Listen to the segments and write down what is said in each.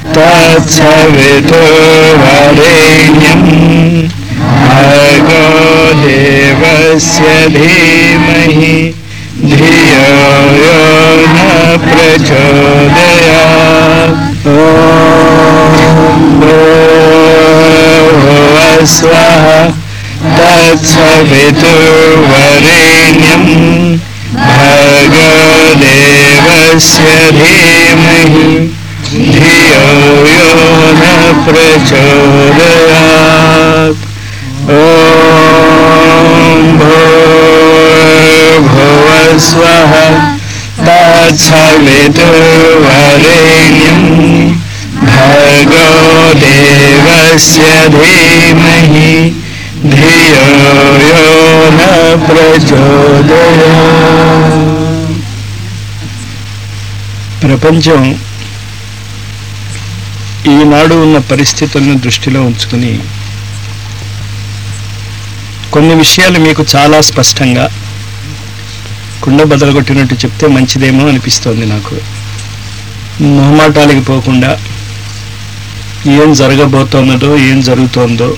तत्सवितुर्वरेण्यं भर्गो देवस्य धीमहि धियो यो न प्रचोदयात् ॐ भूर्भुवस्वः तत्सवितुर्वरेण्यं भर्गदेवस्य धीमहि धियो यो न प्रचोदयात् ॐ भूर्भुवस्वः तत्सवितुर्वरेण्यं भर्गो देवस्य धीमहि धियो यो न प्रचोदयात् ప్రపంచం ఈనాడు ఉన్న పరిస్థితులను దృష్టిలో ఉంచుకుని కొన్ని విషయాలు మీకు చాలా స్పష్టంగా కుండ బదలగొట్టినట్టు చెప్తే మంచిదేమో అనిపిస్తోంది నాకు మొహమాటాలకి పోకుండా ఏం జరగబోతున్నదో ఏం జరుగుతోందో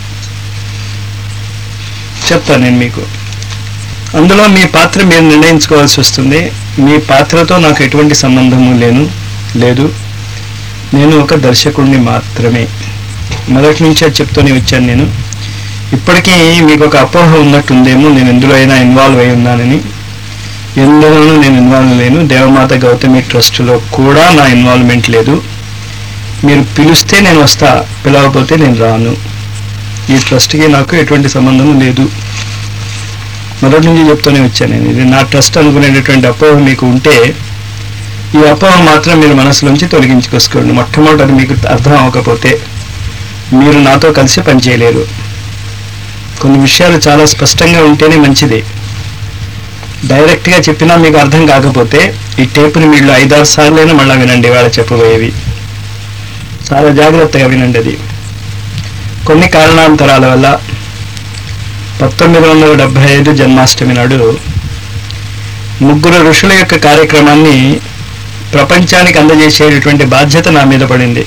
చెప్తాను నేను మీకు అందులో మీ పాత్ర మీరు నిర్ణయించుకోవాల్సి వస్తుంది మీ పాత్రతో నాకు ఎటువంటి సంబంధము లేను లేదు నేను ఒక దర్శకుడిని మాత్రమే మొదటి నుంచి అది చెప్తూనే వచ్చాను నేను ఇప్పటికీ మీకు ఒక అపోహ ఉన్నట్టుందేమో నేను ఎందులో అయినా ఇన్వాల్వ్ అయి ఉన్నానని ఎందులోనూ నేను ఇన్వాల్వ్ లేను దేవమాత గౌతమి ట్రస్టులో కూడా నా ఇన్వాల్వ్మెంట్ లేదు మీరు పిలిస్తే నేను వస్తా పిలవకపోతే నేను రాను ఈ ట్రస్ట్కి నాకు ఎటువంటి సంబంధం లేదు మొదటి నుంచి చెప్తూనే వచ్చాను నేను ఇది నా ట్రస్ట్ అనుకునేటటువంటి అపోహ మీకు ఉంటే ఈ అపోహ మాత్రం మీరు మనసులోంచి తొలగించుకోసుకోండి మొట్టమొదటి మీకు అర్థం అవ్వకపోతే మీరు నాతో కలిసి పనిచేయలేరు కొన్ని విషయాలు చాలా స్పష్టంగా ఉంటేనే మంచిది డైరెక్ట్గా చెప్పినా మీకు అర్థం కాకపోతే ఈ టేపుని మీరు ఐదారు సార్లైనా మళ్ళీ వినండి వాళ్ళ చెప్పబోయేవి చాలా జాగ్రత్తగా వినండి అది కొన్ని కారణాంతరాల వల్ల పంతొమ్మిది వందల డెబ్బై ఐదు జన్మాష్టమి నాడు ముగ్గురు ఋషుల యొక్క కార్యక్రమాన్ని ప్రపంచానికి అందజేసేటటువంటి బాధ్యత నా మీద పడింది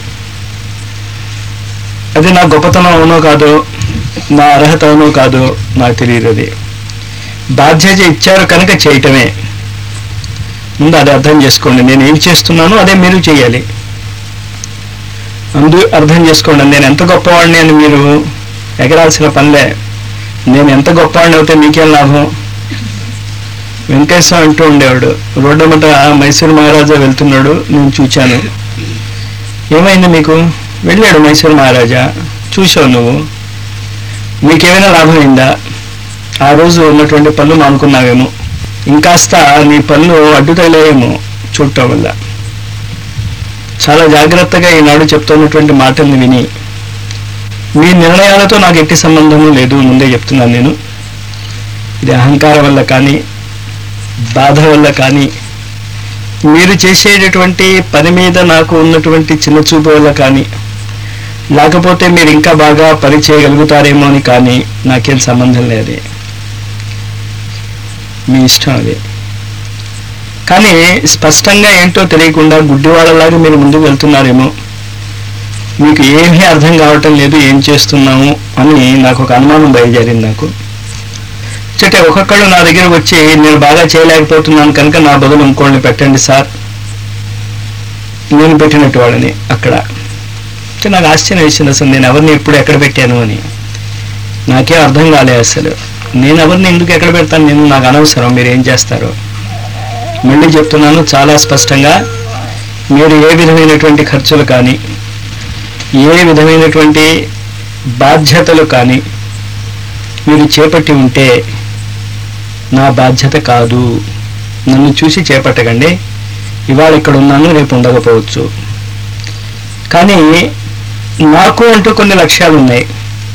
అది నా గొప్పతనం అవునో కాదో నా అర్హత అవునో కాదో నాకు తెలియదు అది బాధ్యత ఇచ్చారు కనుక చేయటమే ముందు అది అర్థం చేసుకోండి నేను ఏం చేస్తున్నానో అదే మీరు చేయాలి అందు అర్థం చేసుకోండి నేను ఎంత గొప్పవాడిని అని మీరు ఎగరాల్సిన పనిలే నేను ఎంత గొప్పవాడిని అవుతే మీకేం లాభం వెంకటేశ్వర అంటూ ఉండేవాడు రోడ్డమట మైసూరు మహారాజా వెళ్తున్నాడు నేను చూచాను ఏమైంది మీకు వెళ్ళాడు మైసూరు మహారాజా చూసావు నువ్వు నీకేమైనా లాభం అయిందా ఆ రోజు ఉన్నటువంటి పనులు మానుకున్నావేమో ఇంకాస్త నీ పనులు అడ్డు తగిలేయేమో చూడటం వల్ల చాలా జాగ్రత్తగా ఈనాడు చెప్తున్నటువంటి మాటల్ని విని మీ నిర్ణయాలతో నాకు ఎట్టి సంబంధము లేదు ముందే చెప్తున్నాను నేను ఇది అహంకారం వల్ల కానీ బాధ వల్ల కానీ మీరు చేసేటటువంటి పని మీద నాకు ఉన్నటువంటి చిన్న చూపు వల్ల కానీ లేకపోతే మీరు ఇంకా బాగా పని చేయగలుగుతారేమో అని కానీ నాకేం సంబంధం లేదు మీ ఇష్టం అది కానీ స్పష్టంగా ఏంటో తెలియకుండా గుడ్డివాళ్ళలాగా మీరు ముందుకు వెళ్తున్నారేమో మీకు ఏమీ అర్థం కావటం లేదు ఏం చేస్తున్నాము అని నాకు ఒక అనుమానం బయలుదేరింది నాకు చెట్టే ఒక్కొక్కడు నా దగ్గర వచ్చి నేను బాగా చేయలేకపోతున్నాను కనుక నా బదులు ఇంకోళ్ళని పెట్టండి సార్ నేను పెట్టినట్టు వాళ్ళని అక్కడ అంటే నాకు ఆశ్చర్యం వేసింది అసలు నేను ఎవరిని ఎప్పుడు ఎక్కడ పెట్టాను అని నాకేం అర్థం కాలే అసలు నేను ఎవరిని ఎందుకు ఎక్కడ పెడతాను నేను నాకు అనవసరం మీరు ఏం చేస్తారో మళ్ళీ చెప్తున్నాను చాలా స్పష్టంగా మీరు ఏ విధమైనటువంటి ఖర్చులు కానీ ఏ విధమైనటువంటి బాధ్యతలు కానీ మీరు చేపట్టి ఉంటే నా బాధ్యత కాదు నన్ను చూసి చేపట్టకండి ఇవాళ ఇక్కడ ఉన్నాను రేపు ఉండకపోవచ్చు కానీ నాకు అంటూ కొన్ని లక్ష్యాలు ఉన్నాయి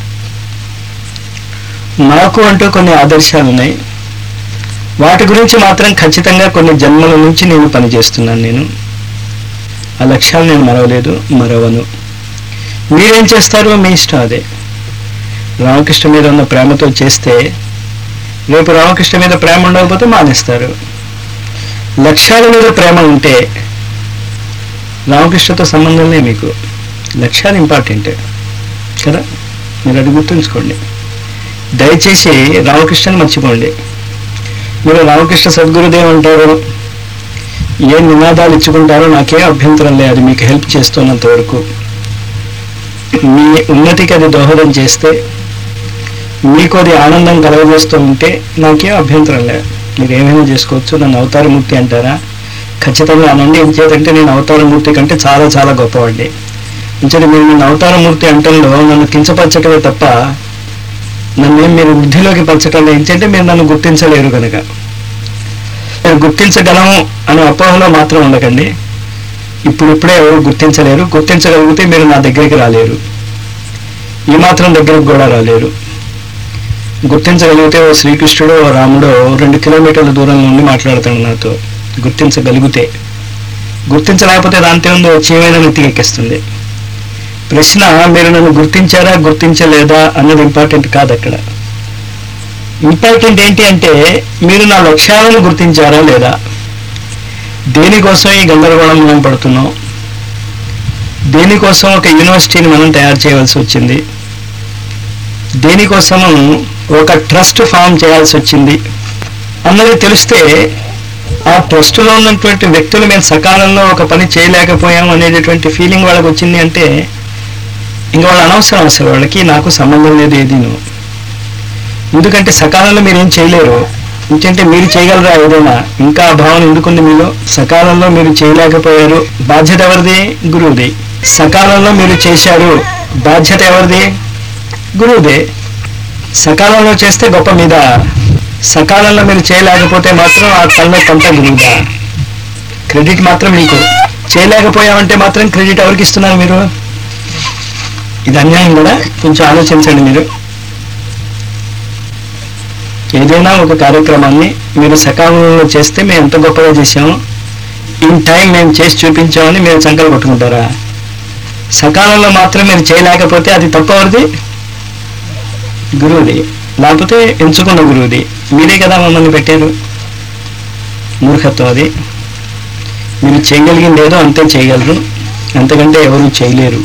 నాకు అంటూ కొన్ని ఆదర్శాలు ఉన్నాయి వాటి గురించి మాత్రం ఖచ్చితంగా కొన్ని జన్మల నుంచి నేను పనిచేస్తున్నాను నేను ఆ లక్ష్యాలు నేను మరవలేదు మరవను మీరేం చేస్తారో మీ ఇష్టం అదే రామకృష్ణ మీద ఉన్న ప్రేమతో చేస్తే రేపు రామకృష్ణ మీద ప్రేమ ఉండకపోతే మానేస్తారు లక్ష్యాల మీద ప్రేమ ఉంటే రామకృష్ణతో సంబంధంలే మీకు లక్ష్యాలు ఇంపార్టెంట్ కదా మీరు అది గుర్తుంచుకోండి దయచేసి రామకృష్ణని మర్చిపోండి మీరు రామకృష్ణ సద్గురుదేవ్ అంటారు ఏ నినాదాలు ఇచ్చుకుంటారో నాకే అభ్యంతరం లేదు అది మీకు హెల్ప్ చేస్తున్నంత వరకు మీ ఉన్నతికి అది దోహదం చేస్తే మీకు అది ఆనందం కలగజేస్తూ ఉంటే నాకే అభ్యంతరం లేదు మీరు ఏమైనా చేసుకోవచ్చు నన్ను అవతారమూర్తి అంటారా ఖచ్చితంగా అనండి ఎంచేతంటే నేను అవతారమూర్తి కంటే చాలా చాలా గొప్పవాడిని ఎంచేది మీరు నన్ను అవతారమూర్తి అంటంలో నన్ను కించపరచటమే తప్ప నన్ను ఏం మీరు వృద్ధిలోకి పరచటం లేదు ఎంచేంటే మీరు నన్ను గుర్తించలేరు కనుక మీరు గుర్తించగలము అనే అపోహలో మాత్రం ఉండకండి ఇప్పుడిప్పుడే ఎవరు గుర్తించలేరు గుర్తించగలిగితే మీరు నా దగ్గరికి రాలేరు ఈ మాత్రం దగ్గరికి కూడా రాలేరు గుర్తించగలిగితే ఓ శ్రీకృష్ణుడు ఓ రాముడు రెండు కిలోమీటర్ల దూరం నుండి మాట్లాడుతాడు నాతో గుర్తించగలిగితే గుర్తించలేకపోతే దాంతో ఉందో చీమైన నెత్తికెక్కిస్తుంది ప్రశ్న మీరు నన్ను గుర్తించారా గుర్తించలేదా అన్నది ఇంపార్టెంట్ కాదు అక్కడ ఇంపార్టెంట్ ఏంటి అంటే మీరు నా లక్ష్యాలను గుర్తించారా లేదా దేనికోసం ఈ గందరగోళం మనం పడుతున్నాం దేనికోసం ఒక యూనివర్సిటీని మనం తయారు చేయవలసి వచ్చింది దేనికోసము ఒక ట్రస్ట్ ఫామ్ చేయాల్సి వచ్చింది అన్నది తెలిస్తే ఆ ట్రస్టులో ఉన్నటువంటి వ్యక్తులు మేము సకాలంలో ఒక పని చేయలేకపోయాం అనేటటువంటి ఫీలింగ్ వాళ్ళకి వచ్చింది అంటే ఇంకా వాళ్ళు అనవసరం అసలు వాళ్ళకి నాకు సంబంధం లేదు ఏదీను ఎందుకంటే సకాలంలో మీరు ఏం చేయలేరు ఎందుకంటే మీరు చేయగలరా ఏదైనా ఇంకా ఆ భావన ఎందుకుంది మీలో సకాలంలో మీరు చేయలేకపోయారు బాధ్యత ఎవరిది గురువుది సకాలంలో మీరు చేశారు బాధ్యత ఎవరిది గురువుదే సకాలంలో చేస్తే గొప్ప మీద సకాలంలో మీరు చేయలేకపోతే మాత్రం ఆ తల్లో కొంత గురువుదా క్రెడిట్ మాత్రం మీకు చేయలేకపోయామంటే మాత్రం క్రెడిట్ ఎవరికి ఇస్తున్నారు మీరు ఇది అన్యాయం కూడా కొంచెం ఆలోచించండి మీరు ఏదైనా ఒక కార్యక్రమాన్ని మీరు సకాలంలో చేస్తే మేము ఎంత గొప్పగా చేసాము ఇన్ టైం మేము చేసి చూపించామని మీరు సంకల్ప కొట్టుకుంటారా సకాలంలో మాత్రం మీరు చేయలేకపోతే అది తప్పవరిది గురువుది లేకపోతే ఎంచుకున్న గురువుది మీరే కదా మమ్మల్ని పెట్టారు మూర్ఖత్వం అది మీరు చేయగలిగింది ఏదో అంతే చేయగలరు అంతకంటే ఎవరు చేయలేరు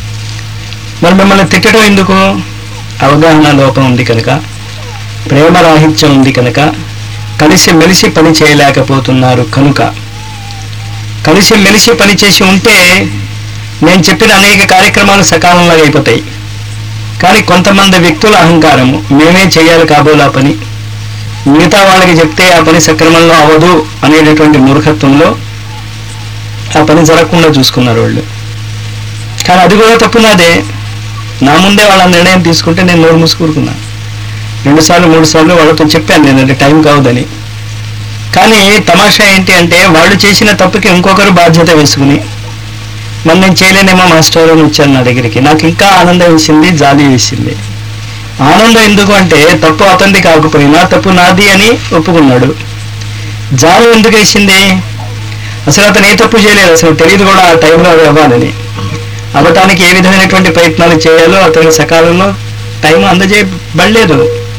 మరి మిమ్మల్ని తిట్టడం ఎందుకు అవగాహన లోపం ఉంది కనుక ప్రేమ రాహిత్యం ఉంది కనుక కలిసి మెలిసి పని చేయలేకపోతున్నారు కనుక కలిసి మెలిసి పని చేసి ఉంటే నేను చెప్పిన అనేక కార్యక్రమాలు సకాలంలో అయిపోతాయి కానీ కొంతమంది వ్యక్తుల అహంకారము మేమే చేయాలి కాబోలా పని మిగతా వాళ్ళకి చెప్తే ఆ పని సక్రమంలో అవ్వదు అనేటటువంటి మూర్ఖత్వంలో ఆ పని జరగకుండా చూసుకున్నారు వాళ్ళు కానీ అది కూడా తప్పు నాదే నా ముందే వాళ్ళ నిర్ణయం తీసుకుంటే నేను నోరు మూసుకూరుకున్నా రెండు సార్లు మూడు సార్లు వాళ్ళతో చెప్పాను నేను అది టైం కావద్దని కానీ తమాషా ఏంటి అంటే వాళ్ళు చేసిన తప్పుకి ఇంకొకరు బాధ్యత వేసుకుని మరి నేను చేయలేనేమో మాస్టర్ అని వచ్చాను నా దగ్గరికి నాకు ఇంకా ఆనందం వేసింది జాలి వేసింది ఆనందం ఎందుకు అంటే తప్పు అతనిది కాకపోయినా తప్పు నాది అని ఒప్పుకున్నాడు జాలి ఎందుకు వేసింది అసలు అతను ఏ తప్పు చేయలేదు అసలు తెలియదు కూడా ఆ టైంలో అది అవ్వాలని అవ్వటానికి ఏ విధమైనటువంటి ప్రయత్నాలు చేయాలో అతని సకాలంలో టైం అందజేయబడలేదు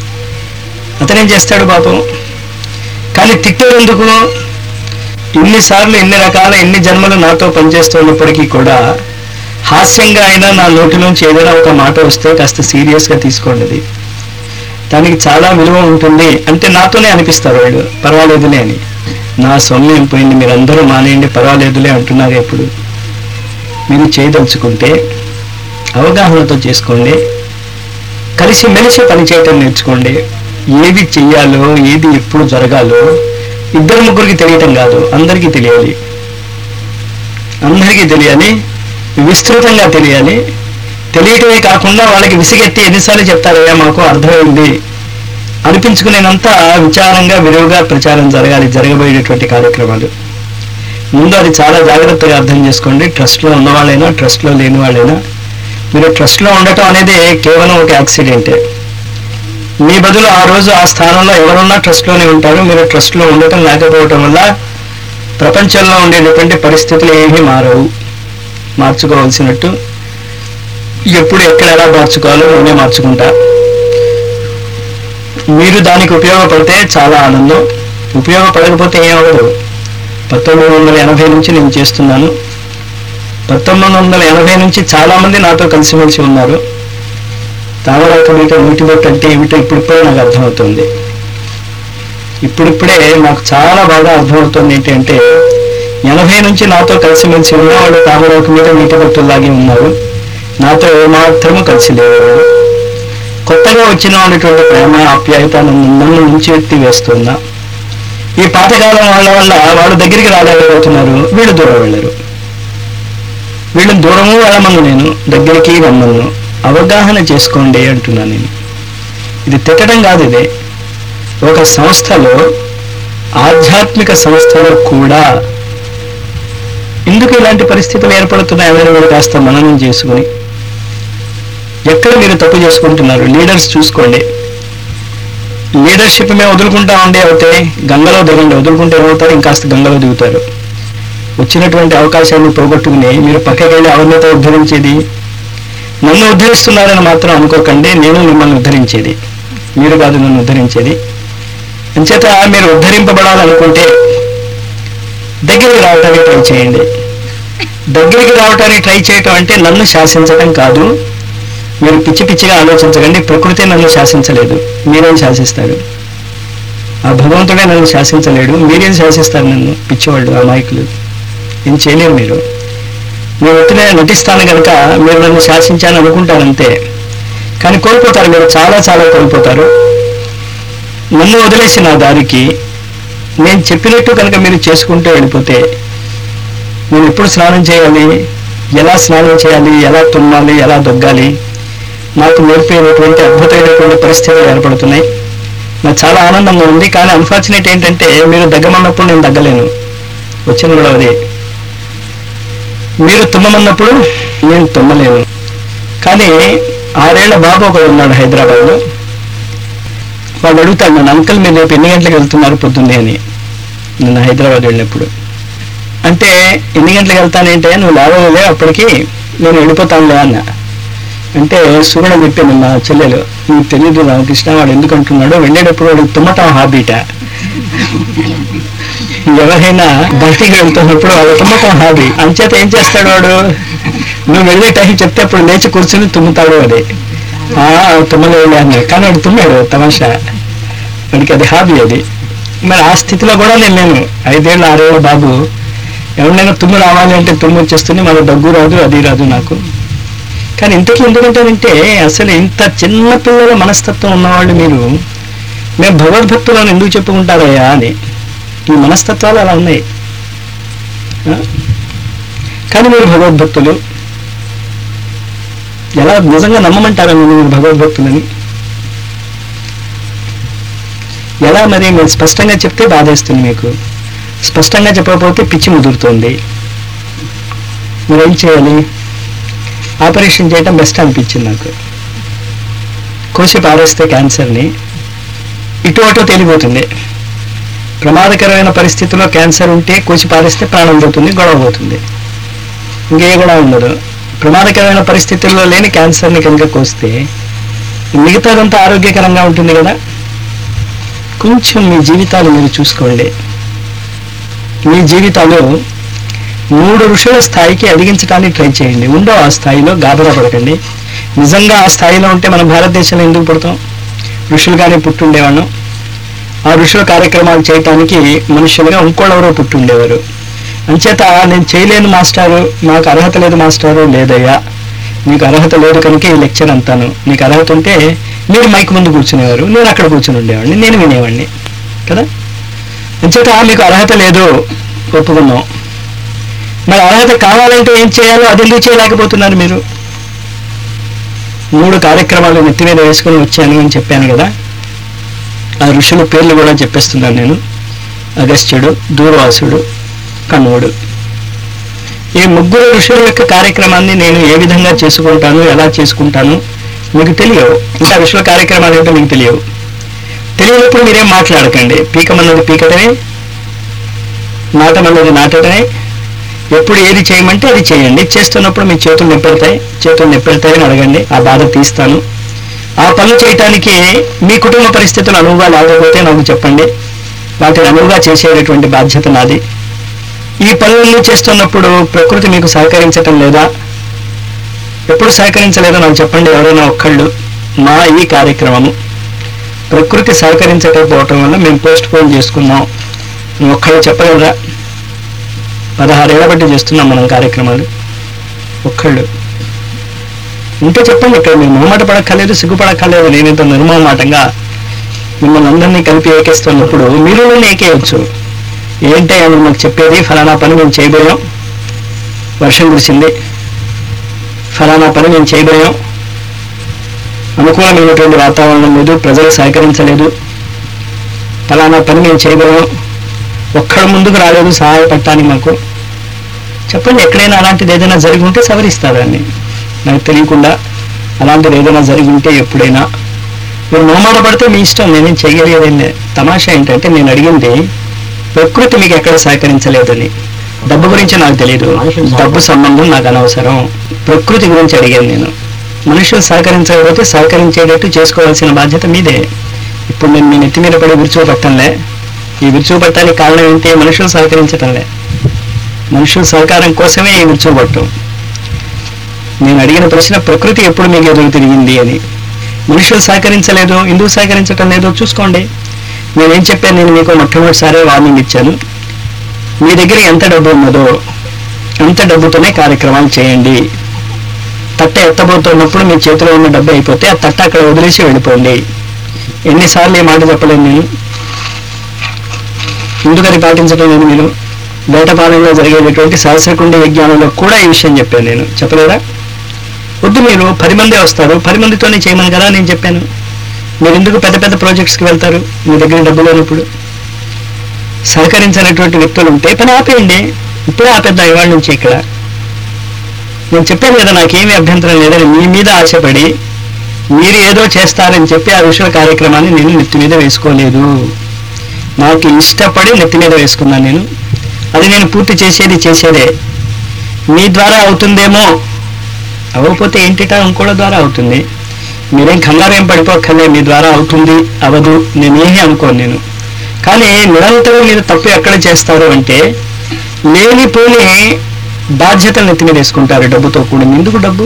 అతనేం చేస్తాడు పాపం కానీ తిట్టాడు ఎందుకు ఇన్నిసార్లు ఎన్ని రకాల ఎన్ని జన్మలు నాతో పనిచేస్తున్నప్పటికీ కూడా హాస్యంగా అయినా నా నోటి నుంచి ఏదైనా ఒక మాట వస్తే కాస్త సీరియస్గా తీసుకోండి అది దానికి చాలా విలువ ఉంటుంది అంటే నాతోనే అనిపిస్తారు వాళ్ళు పర్వాలేదులే అని నా సొమ్యం పోయింది మీరందరూ మానేయండి పర్వాలేదులే అంటున్నారు ఎప్పుడు మీరు చేయదలుచుకుంటే అవగాహనతో చేసుకోండి కలిసి మెలిసి పని చేయటం నేర్చుకోండి ఏది చెయ్యాలో ఏది ఎప్పుడు జరగాలో ఇద్దరు ముగ్గురికి తెలియటం కాదు అందరికీ తెలియాలి అందరికీ తెలియాలి విస్తృతంగా తెలియాలి తెలియటమే కాకుండా వాళ్ళకి విసిగెత్తి ఎన్నిసార్లు చెప్తారయ్యా మాకు అర్థమైంది అనిపించుకునేంత విచారంగా విలువగా ప్రచారం జరగాలి జరగబోయేటటువంటి కార్యక్రమాలు ముందు అది చాలా జాగ్రత్తగా అర్థం చేసుకోండి ట్రస్ట్లో ఉన్నవాళ్ళైనా ట్రస్ట్లో లేని వాళ్ళైనా మీరు ట్రస్ట్లో ఉండటం అనేది కేవలం ఒక యాక్సిడెంటే మీ బదులు ఆ రోజు ఆ స్థానంలో ఎవరున్నా ట్రస్ట్లోనే ఉంటారు మీరు ట్రస్ట్లో ఉండటం లేకపోవటం వల్ల ప్రపంచంలో ఉండేటటువంటి పరిస్థితులు ఏమీ మారవు మార్చుకోవాల్సినట్టు ఎప్పుడు ఎక్కడ ఎలా మార్చుకోవాలో నేనే మార్చుకుంటా మీరు దానికి ఉపయోగపడితే చాలా ఆనందం ఉపయోగపడకపోతే ఏమవ్వదు పంతొమ్మిది వందల ఎనభై నుంచి నేను చేస్తున్నాను పంతొమ్మిది వందల ఎనభై నుంచి చాలా మంది నాతో కలిసిమెలిసి ఉన్నారు తామరాక మీట నూటిబొట్టు అంటే ఏమిటో ఇప్పుడిప్పుడే నాకు అర్థమవుతుంది ఇప్పుడిప్పుడే నాకు చాలా బాగా అర్థమవుతుంది ఏంటంటే ఎనభై నుంచి నాతో కలిసిమెలిసి ఉన్న వాళ్ళు తామరాకు మీద నీటిబొట్టులాగే ఉన్నారు నాతో ఏమాత్రము కలిసి లేరు వాళ్ళు. కొత్తగా వచ్చిన వాళ్ళటువంటి ప్రేమ ఆప్యాయత నన్ను నన్ను నుంచి ఎత్తి వేస్తున్నా ఈ పాతకాలం వాళ్ళ వల్ల వాళ్ళ దగ్గరికి రాలేకపోతున్నారు వీళ్ళు దూరం వెళ్ళరు వీళ్ళని దూరము వెళ్ళమను నేను దగ్గరికి రమ్మను అవగాహన చేసుకోండి అంటున్నాను నేను ఇది తిట్టడం కాదు ఇది ఒక సంస్థలో ఆధ్యాత్మిక సంస్థలో కూడా ఎందుకు ఇలాంటి పరిస్థితులు ఏర్పడుతున్నాయని మీరు కాస్త మననం చేసుకుని ఎక్కడ మీరు తప్పు చేసుకుంటున్నారు లీడర్స్ చూసుకోండి లీడర్షిప్ మేము వదులుకుంటా ఉండే అవుతే గంగలో దిగండి వదులుకుంటే ఏమవుతారు ఇంకాస్త గంగలో దిగుతారు వచ్చినటువంటి అవకాశాన్ని పోగొట్టుకుని మీరు పక్కకి వెళ్ళి ఎవరినైతే ఉద్ధరించేది నన్ను ఉద్ధరిస్తున్నారని మాత్రం అనుకోకండి నేను మిమ్మల్ని ఉద్ధరించేది మీరు కాదు నన్ను ఉద్ధరించేది అంచేత మీరు ఉద్ధరింపబడాలనుకుంటే దగ్గరికి రావటానికి ట్రై చేయండి దగ్గరికి రావటానికి ట్రై చేయటం అంటే నన్ను శాసించటం కాదు మీరు పిచ్చి పిచ్చిగా ఆలోచించకండి ప్రకృతి నన్ను శాసించలేదు మీరేం శాసిస్తారు ఆ భగవంతుడే నన్ను శాసించలేడు మీరేం శాసిస్తారు నన్ను పిచ్చివాళ్ళు అమాయకులు ఏం చేయలేరు మీరు నేను ఎత్తునే నటిస్తాను కనుక మీరు నన్ను శాసించాను అనుకుంటారు అంతే కానీ కోల్పోతారు మీరు చాలా చాలా కోల్పోతారు నన్ను వదిలేసి నా దారికి నేను చెప్పినట్టు కనుక మీరు చేసుకుంటూ వెళ్ళిపోతే నేను ఎప్పుడు స్నానం చేయాలి ఎలా స్నానం చేయాలి ఎలా తుమ్మాలి ఎలా దొగ్గాలి నాకు నేర్పేటటువంటి అద్భుతమైనటువంటి పరిస్థితులు ఏర్పడుతున్నాయి నాకు చాలా ఆనందంగా ఉంది కానీ అన్ఫార్చునేట్ ఏంటంటే మీరు దగ్గమన్నప్పుడు నేను దగ్గలేను వచ్చిన కూడా అదే మీరు తుమ్మమన్నప్పుడు నేను తుమ్మలేను కానీ ఆరేళ్ల బాబు ఒకడు ఉన్నాడు హైదరాబాద్లో వాడు అడుగుతాడు నన్ను అంకల్ మీరు రేపు ఎన్ని గంటలకు వెళ్తున్నారు పొద్దున్నే అని నిన్న హైదరాబాద్ వెళ్ళినప్పుడు అంటే ఎన్ని గంటలకు వెళ్తానంటే నువ్వు లేవలే అప్పటికి నేను వెళ్ళిపోతానులే అన్న అంటే సుగుణ చెప్పాను మా చెల్లెలు నీకు తెలియదు రామకృష్ణ వాడు ఎందుకు అంటున్నాడు వెళ్ళేటప్పుడు వాడు తుమ్మటం హాబీట ఎవరైనా బయటికి వెళ్తున్నప్పుడు వాడు తుమ్మటం హాబీ అంచేత ఏం చేస్తాడు వాడు నువ్వు వెళ్ళే టైం చెప్తే అప్పుడు లేచి కూర్చొని తుమ్ముతాడు అది ఆ తుమ్మలేవులే అన్నాడు కానీ వాడు తుమ్మాడు తమాషా వాడికి అది హాబీ అది మరి ఆ స్థితిలో కూడా నేను లేను ఐదేళ్ళు ఆరేళ్ళ బాబు ఎవరినైనా తుమ్ము రావాలి అంటే తుమ్ము వచ్చేస్తుంది మన దగ్గు రాదు అది రాదు నాకు కానీ ఇంతకీ ఎందుకంటారంటే అసలు ఇంత చిన్న పిల్లల మనస్తత్వం ఉన్నవాళ్ళు మీరు మేము భగవద్భక్తులను ఎందుకు చెప్పుకుంటారయ్యా అని ఈ మనస్తత్వాలు అలా ఉన్నాయి ఆ? కానీ మీరు భగవద్భక్తులు ఎలా నిజంగా నమ్మమంటారా మీరు భగవద్భక్తులని ఎలా మరి మీరు స్పష్టంగా చెప్తే బాధేస్తుంది మీకు స్పష్టంగా చెప్పకపోతే పిచ్చి ముదురుతుంది మీరు ఏం చేయాలి ఆపరేషన్ చేయటం బెస్ట్ అనిపించింది నాకు కోసి పారేస్తే క్యాన్సర్ని ఇటు అటు తేలిపోతుంది ప్రమాదకరమైన పరిస్థితిలో క్యాన్సర్ ఉంటే కోసి పారేస్తే ప్రాణం పోతుంది గొడవ పోతుంది ఇంకే గొడవ ఉండదు ప్రమాదకరమైన పరిస్థితుల్లో లేని క్యాన్సర్ని కనుక కోస్తే మిగతాదంతా ఆరోగ్యకరంగా ఉంటుంది కదా కొంచెం మీ జీవితాలు మీరు చూసుకోండి మీ జీవితాలు మూడు ఋషుల స్థాయికి అడిగించడానికి ట్రై చేయండి ఉండో ఆ స్థాయిలో గాబరా పడకండి నిజంగా ఆ స్థాయిలో ఉంటే మనం భారతదేశంలో ఎందుకు పుడతాం ఋషులుగానే పుట్టుండేవాళ్ళం ఆ ఋషుల కార్యక్రమాలు చేయటానికి మనుషులుగా ఇంకోళ్ళెవరో పుట్టుండేవారు అంచేత నేను చేయలేను మాస్టారు నాకు అర్హత లేదు మాస్టారు లేదయ్యా నీకు అర్హత లేదు కనుక ఈ లెక్చర్ అంతాను నీకు అర్హత ఉంటే మీరు మైక్ ముందు కూర్చునేవారు నేను అక్కడ కూర్చుని ఉండేవాడిని నేను వినేవాడిని కదా అంచేత మీకు అర్హత లేదు ఒప్పుకున్నాం మరి అర్హత కావాలంటే ఏం చేయాలో అది ఎందుకు చేయలేకపోతున్నారు మీరు మూడు కార్యక్రమాలు నెత్తి మీద వేసుకుని వచ్చాను అని చెప్పాను కదా ఆ ఋషుల పేర్లు కూడా చెప్పేస్తున్నాను నేను అగస్త్యుడు దూర్వాసుడు కణువుడు ఈ ముగ్గురు ఋషుల యొక్క కార్యక్రమాన్ని నేను ఏ విధంగా చేసుకుంటాను ఎలా చేసుకుంటాను మీకు తెలియవు ఇంకా ఋషుల కార్యక్రమాలు ఏంటో మీకు తెలియవు తెలియనప్పుడు మీరేం మాట్లాడకండి పీకమన్నది పీకటమే నాటమన్నది నాటడమే ఎప్పుడు ఏది చేయమంటే అది చేయండి చేస్తున్నప్పుడు మీ చేతులు నొప్పెడతాయి చేతులు నొప్పెడతాయని అడగండి ఆ బాధ తీస్తాను ఆ పనులు చేయటానికి మీ కుటుంబ పరిస్థితులు అనువుగా లేకపోతే నాకు చెప్పండి వాటిని అనువుగా చేసేటటువంటి బాధ్యత నాది ఈ పనులన్నీ చేస్తున్నప్పుడు ప్రకృతి మీకు సహకరించటం లేదా ఎప్పుడు సహకరించలేదో నాకు చెప్పండి ఎవరైనా ఒక్కళ్ళు మా ఈ కార్యక్రమము ప్రకృతి సహకరించకపోవటం వల్ల మేము పోస్ట్ పోన్ చేసుకున్నాం నువ్వు ఒక్కళ్ళు చెప్పగలరా పదహారేళ్ల బట్టి చేస్తున్నాం మనం కార్యక్రమాలు ఒక్కళ్ళు ఉంటే చెప్పండి ఇక్కడ మీరు మొహమాట పడక్కర్లేదు సిగ్గుపడక్కర్లేదు నేను ఇంత నిర్మమాటంగా మిమ్మల్ని అందరినీ కలిపి ఏకేస్తున్నప్పుడు మీరు నన్ను ఏకేయచ్చు ఏంటే అని మాకు చెప్పేది ఫలానా పని మేము చేయబోయాం వర్షం కురిసింది ఫలానా పని మేము చేయబోయాం అనుకూలమైనటువంటి వాతావరణం లేదు ప్రజలు సహకరించలేదు ఫలానా పని మేము చేయబోయాం ఒక్కడు ముందుకు రాలేదు సహాయపడటానికి మాకు చెప్పండి ఎక్కడైనా అలాంటిది ఏదైనా జరిగి ఉంటే సవరిస్తారండి నాకు తెలియకుండా అలాంటిది ఏదైనా జరిగి ఉంటే ఎప్పుడైనా మీరు మోమాట పడితే మీ ఇష్టం నేనేం చేయగలిగేది తమాషా ఏంటంటే నేను అడిగింది ప్రకృతి మీకు ఎక్కడ సహకరించలేదని డబ్బు గురించి నాకు తెలియదు డబ్బు సంబంధం నాకు అనవసరం ప్రకృతి గురించి అడిగాను నేను మనుషులు సహకరించకపోతే సహకరించేటట్టు చేసుకోవాల్సిన బాధ్యత మీదే ఇప్పుడు నేను మీ నెత్తి మీద పడి విరుచుకు పట్టంలే ఈ విరుచుకు పట్టడానికి కారణం ఏంటి మనుషులు సహకరించటంలే మనుషుల సహకారం కోసమే ఈ విరుచుకు పట్టం నేను అడిగిన ప్రశ్న ప్రకృతి ఎప్పుడు మీకు ఎదురు తిరిగింది అని మనుషులు సహకరించలేదు ఎందుకు సహకరించటం లేదో చూసుకోండి నేనేం చెప్పాను నేను మీకు మొట్టమొదటిసారి వార్నింగ్ ఇచ్చాను మీ దగ్గర ఎంత డబ్బు ఉన్నదో అంత డబ్బుతోనే కార్యక్రమాలు చేయండి తట్ట ఎత్తబోతున్నప్పుడు మీ చేతిలో ఉన్న డబ్బు అయిపోతే ఆ తట్ట అక్కడ వదిలేసి వెళ్ళిపోండి ఎన్నిసార్లు ఈ మాట చెప్పలేను నేను ఎందుకని పాటించడం లేదు మీరు వేటపాలెంలో జరిగేటటువంటి సహస్రకుండ యజ్ఞానంలో కూడా ఈ విషయం చెప్పాను నేను చెప్పలేదా వద్దు మీరు పది మందే వస్తారు పది మందితోనే చేయమని కదా నేను చెప్పాను మీరు ఎందుకు పెద్ద పెద్ద ప్రాజెక్ట్స్కి వెళ్తారు మీ దగ్గర డబ్బు లేనప్పుడు సహకరించినటువంటి వ్యక్తులు ఉంటే పని ఆపేయండి ఇప్పుడే ఆపేద్దాం ఇవాళ నుంచి ఇక్కడ నేను చెప్పాను కదా నాకేమీ అభ్యంతరం లేదని మీ మీద ఆశపడి మీరు ఏదో చేస్తారని చెప్పి ఆ విషయ కార్యక్రమాన్ని నేను నెత్తి మీద వేసుకోలేదు నాకు ఇష్టపడి నెత్తి మీద వేసుకున్నాను నేను అది నేను పూర్తి చేసేది చేసేదే మీ ద్వారా అవుతుందేమో అవ్వకపోతే ఏంటిట ఇంకోళ్ళ ద్వారా అవుతుంది మీరేం కంగారు ఏం పడిపోక్కర్లే మీ ద్వారా అవుతుంది అవదు నేనేమీ అనుకోను నేను కానీ నిరంతరం మీరు తప్పు ఎక్కడ చేస్తారు అంటే లేనిపోని బాధ్యతలు నెత్తి మీద వేసుకుంటారు డబ్బుతో కూడింది ఎందుకు డబ్బు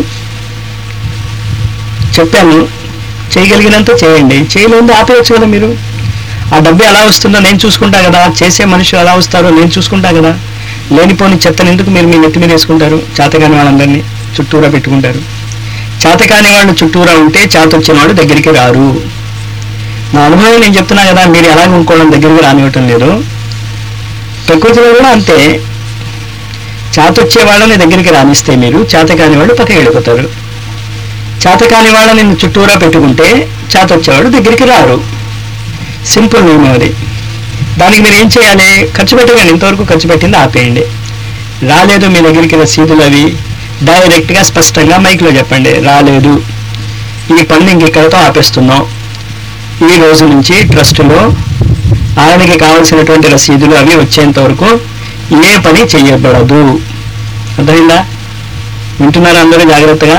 చెప్పాను చేయగలిగినంత చేయండి చేయలేంది ఆపేయచ్చు కదా మీరు ఆ డబ్బు ఎలా వస్తుందో నేను చూసుకుంటా కదా చేసే మనుషులు ఎలా వస్తారో నేను చూసుకుంటా కదా లేనిపోని చెత్తను ఎందుకు మీరు మీ నెత్తి మీద వేసుకుంటారు చేతకాని వాళ్ళందరినీ చుట్టూరా పెట్టుకుంటారు చేతకాని వాళ్ళు చుట్టూరా ఉంటే చేత వచ్చిన వాళ్ళు దగ్గరికి రారు నా అనుభవం నేను చెప్తున్నా కదా మీరు ఎలా ఇంకోవడం దగ్గరికి రానివ్వటం లేదు ప్రకృతిలో కూడా అంతే చేతొచ్చే వాళ్ళని దగ్గరికి రానిస్తే మీరు చేతకాని వాళ్ళు పక్కకి వెళ్ళిపోతారు చేతకాని వాళ్ళని చుట్టూరా పెట్టుకుంటే చేతొచ్చేవాడు దగ్గరికి రారు సింపుల్ నియమం అది దానికి మీరు ఏం చేయాలి ఖర్చు పెట్టకండి ఇంతవరకు ఖర్చు పెట్టింది ఆపేయండి రాలేదు మీ దగ్గరికి రసీదులు అవి డైరెక్ట్గా స్పష్టంగా మైక్లో చెప్పండి రాలేదు ఈ పనులు ఇంక ఇక్కడతో ఆపేస్తున్నాం ఈ రోజు నుంచి ట్రస్టులో ఆయనకి కావాల్సినటువంటి రసీదులు అవి వచ్చేంత వరకు ఏ పని చేయబడదు అర్థమైందా వింటున్నారా అందరూ జాగ్రత్తగా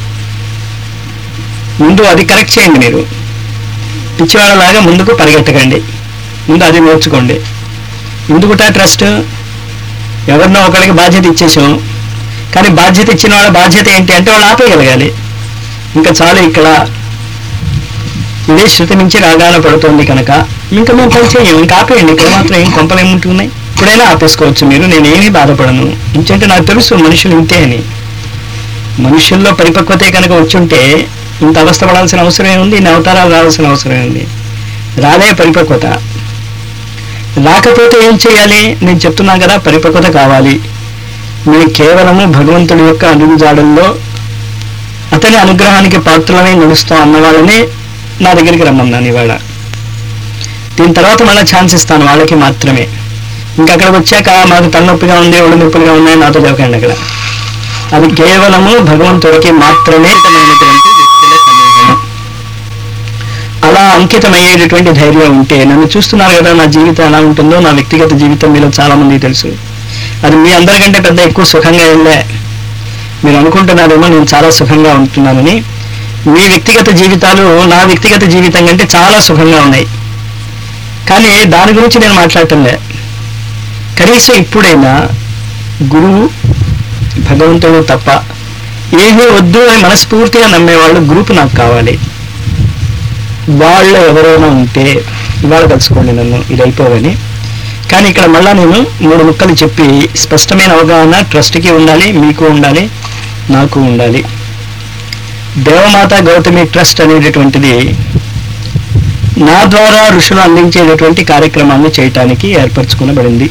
ముందు అది కరెక్ట్ చేయండి మీరు పిచ్చివాళ్ళలాగా ముందుకు పరిగెట్టకండి ముందు అది నేర్చుకోండి ఎందుకుటా ట్రస్ట్ ఎవరినో ఒకరికి బాధ్యత ఇచ్చేసాం కానీ బాధ్యత ఇచ్చిన వాళ్ళ బాధ్యత ఏంటి అంటే వాళ్ళు ఆపేయగలగాలి ఇంకా చాలు ఇక్కడ ఇదే శృతి మించి రాగాన పడుతోంది కనుక ఇంకా మేము పని చేయం ఇంకా ఆపేయండి ఇక్కడ మాత్రం ఏం కొంపలు ఏముంటున్నాయి ఇప్పుడైనా ఆపేసుకోవచ్చు మీరు నేనేమీ బాధపడను ఇంకంటే నాకు తెలుసు మనుషులు ఇంతే అని మనుషుల్లో పరిపక్వతే కనుక వచ్చుంటే ఇంత అవస్థ పడాల్సిన అవసరం ఏముంది ఇన్ని అవతారాలు రావాల్సిన అవసరం ఉంది రాలే పరిపక్వత రాకపోతే ఏం చేయాలి నేను చెప్తున్నా కదా పరిపక్వత కావాలి మీరు కేవలము భగవంతుడి యొక్క అడుగుజాడల్లో అతని అనుగ్రహానికి పాత్రలనే నడుస్తాం అన్న వాళ్ళని నా దగ్గరికి రమ్మన్నాను ఇవాళ దీని తర్వాత మళ్ళీ ఛాన్స్ ఇస్తాను వాళ్ళకి మాత్రమే ఇంకా అక్కడికి వచ్చాక మాకు తలనొప్పిగా ఉంది ఒళ్ళు నొప్పులుగా ఉన్నాయి నాతో చెప్పండి అక్కడ అది కేవలము భగవంతుడికి మాత్రమే అంకితమైనటువంటి వ్యక్తుల సమూహం అలా అంకితమయ్యేటటువంటి ధైర్యం ఉంటే నన్ను చూస్తున్నారు కదా నా జీవితం ఎలా ఉంటుందో నా వ్యక్తిగత జీవితం మీలో చాలా మందికి తెలుసు అది మీ అందరికంటే పెద్ద ఎక్కువ సుఖంగా వెళ్ళే మీరు అనుకుంటున్నారేమో నేను చాలా సుఖంగా ఉంటున్నానని మీ వ్యక్తిగత జీవితాలు నా వ్యక్తిగత జీవితం కంటే చాలా సుఖంగా ఉన్నాయి కానీ దాని గురించి నేను మాట్లాడటంలే కనీసం ఇప్పుడైనా గురువు భగవంతుడు తప్ప ఏమీ వద్దు అని మనస్ఫూర్తిగా నమ్మేవాళ్ళు గ్రూప్ నాకు కావాలి వాళ్ళు ఎవరైనా ఉంటే ఇవాళ కలుసుకోండి నన్ను ఇది అయిపోవని కానీ ఇక్కడ మళ్ళా నేను మూడు ముక్కలు చెప్పి స్పష్టమైన అవగాహన ట్రస్ట్కి ఉండాలి మీకు ఉండాలి నాకు ఉండాలి దేవమాత గౌతమి ట్రస్ట్ అనేటటువంటిది నా ద్వారా ఋషులు అందించేటటువంటి కార్యక్రమాన్ని చేయటానికి ఏర్పరచుకునబడింది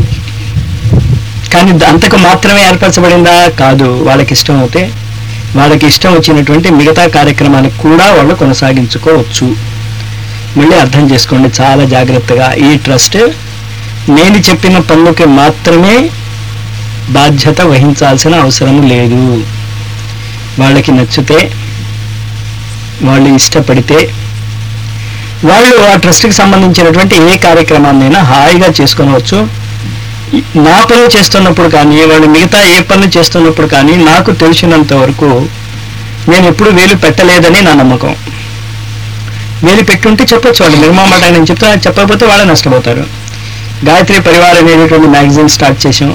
కానీ ద- అంతకు మాత్రమే ఏర్పరచబడిందా కాదు వాళ్ళకి ఇష్టం అవుతే వాళ్ళకి ఇష్టం వచ్చినటువంటి మిగతా కార్యక్రమాన్ని కూడా వాళ్ళు కొనసాగించుకోవచ్చు మళ్ళీ అర్థం చేసుకోండి చాలా జాగ్రత్తగా ఈ ట్రస్ట్ నేను చెప్పిన పనులకి మాత్రమే బాధ్యత వహించాల్సిన అవసరం లేదు వాళ్ళకి నచ్చితే వాళ్ళు ఇష్టపడితే వాళ్ళు ఆ ట్రస్ట్కి సంబంధించినటువంటి ఏ కార్యక్రమాన్నైనా హాయిగా చేసుకొనవచ్చు నా పనులు చేస్తున్నప్పుడు కానీ వాళ్ళు మిగతా ఏ పనులు చేస్తున్నప్పుడు కానీ నాకు తెలిసినంత వరకు నేను ఎప్పుడు వేలు పెట్టలేదని నా నమ్మకం వేలు పెట్టుంటే చెప్పొచ్చు వాళ్ళు నిర్మామాట నేను చెప్తా చెప్పకపోతే వాళ్ళే నష్టపోతారు గాయత్రి పరివార్ అనేటటువంటి మ్యాగజైన్ స్టార్ట్ చేసాం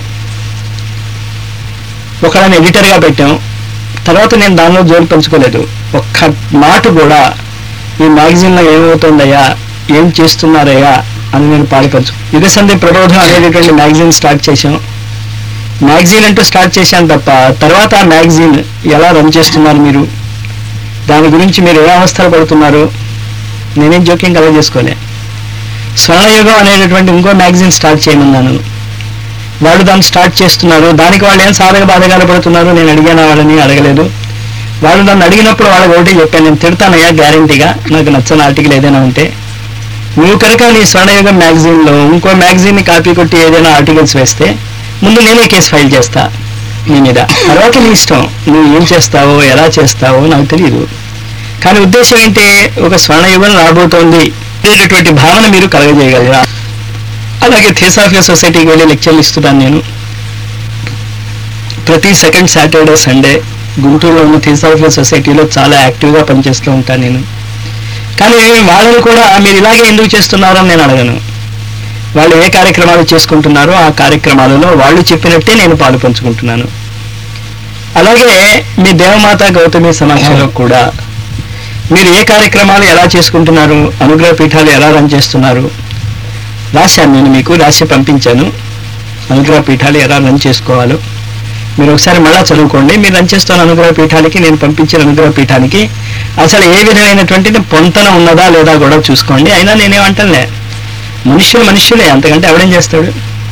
ఒకళ్ళని ఎడిటర్గా పెట్టాం తర్వాత నేను దానిలో జోలు పెంచుకోలేదు ఒక్క మాట కూడా ఈ మ్యాగజైన్లో ఏమవుతుందయ్యా ఏం చేస్తున్నారయ్యా అని నేను పాడిపరచు యుగసంధి ప్రబోధం అనేటటువంటి మ్యాగజైన్ స్టార్ట్ చేశాం మ్యాగజైన్ అంటూ స్టార్ట్ చేశాను తప్ప తర్వాత ఆ మ్యాగజైన్ ఎలా రన్ చేస్తున్నారు మీరు దాని గురించి మీరు ఏ అవస్థలు పడుతున్నారు నేనేం జోక్యం కలగ చేసుకోలే స్వర్ణయుగం అనేటటువంటి ఇంకో మ్యాగజైన్ స్టార్ట్ చేయమన్నాను వాళ్ళు దాన్ని స్టార్ట్ చేస్తున్నారు దానికి వాళ్ళు ఏం సాధక బాధకాలు పడుతున్నారు నేను అడిగాను వాళ్ళని అడగలేదు వాళ్ళు నన్ను అడిగినప్పుడు వాళ్ళకి ఒకటి చెప్పాను నేను తిడతానయ్యా గ్యారంటీగా నాకు నచ్చని ఆర్టికల్ ఏదైనా ఉంటే నువ్వు కనుక నీ స్వర్ణయుగం మ్యాగజైన్లో ఇంకో మ్యాగజైన్ కాపీ కొట్టి ఏదైనా ఆర్టికల్స్ వేస్తే ముందు నేనే కేసు ఫైల్ చేస్తా నీ మీద తర్వాత నీ ఇష్టం నువ్వు ఏం చేస్తావో ఎలా చేస్తావో నాకు తెలియదు కానీ ఉద్దేశం ఏంటి ఒక స్వర్ణయుగం రాబోతోంది అనేటటువంటి భావన మీరు కలగజేయగలరా అలాగే థియోసాఫియా సొసైటీకి వెళ్ళి లెక్చర్లు ఇస్తున్నాను నేను ప్రతి సెకండ్ సాటర్డే సండే గుంటూరులో ఉన్న థియోసాఫియా సొసైటీలో చాలా యాక్టివ్గా పనిచేస్తూ ఉంటాను నేను కానీ వాళ్ళని కూడా మీరు ఇలాగే ఎందుకు చేస్తున్నారని నేను అడగను వాళ్ళు ఏ కార్యక్రమాలు చేసుకుంటున్నారో ఆ కార్యక్రమాలలో వాళ్ళు చెప్పినట్టే నేను పాలు పంచుకుంటున్నాను అలాగే మీ దేవమాత గౌతమి సమాఖ్యలో కూడా మీరు ఏ కార్యక్రమాలు ఎలా చేసుకుంటున్నారు అనుగ్రహ పీఠాలు ఎలా రన్ చేస్తున్నారు రాశాను నేను మీకు రాసి పంపించాను అనుగ్రహ పీఠాలు ఎలా రన్ చేసుకోవాలో మీరు ఒకసారి మళ్ళా చదువుకోండి మీరు రన్ చేస్తున్న అనుగ్రహ పీఠాలకి నేను పంపించిన అనుగ్రహ పీఠానికి అసలు ఏ విధమైనటువంటి పొంతన ఉన్నదా లేదా కూడా చూసుకోండి అయినా నేనేమంటానులే మనుషులు మనుషులే అంతకంటే ఎవడేం చేస్తాడు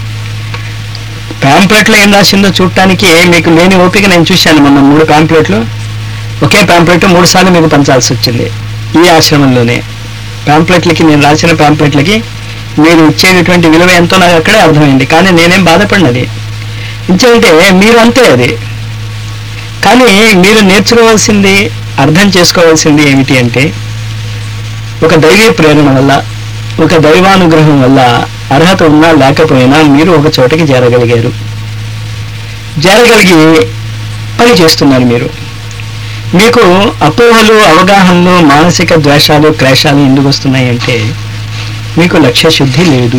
ప్యాంప్లెట్లో ఏం రాసిందో చూడటానికి మీకు లేని ఓపిక నేను చూశాను మొన్న మూడు ప్యాంప్లెట్లు ఒకే ప్యాంప్లెట్ మూడు సార్లు మీకు పంచాల్సి వచ్చింది ఈ ఆశ్రమంలోనే ప్యాంప్లెట్లకి నేను రాసిన ప్యాంప్లెట్లకి మీరు ఇచ్చేటటువంటి విలువ ఎంతో నాకు అక్కడే అర్థమైంది కానీ నేనేం బాధపడినది ఇంచేంటే మీరు అంతే అది కానీ మీరు నేర్చుకోవాల్సింది అర్థం చేసుకోవాల్సింది ఏమిటి అంటే ఒక దైవీ ప్రేరణ వల్ల ఒక దైవానుగ్రహం వల్ల అర్హత ఉన్నా లేకపోయినా మీరు ఒక చోటకి చేరగలిగారు చేరగలిగి పని చేస్తున్నారు మీరు మీకు అపోహలు అవగాహనలు మానసిక ద్వేషాలు క్లేశాలు ఎందుకు వస్తున్నాయి అంటే మీకు లక్ష్య శుద్ధి లేదు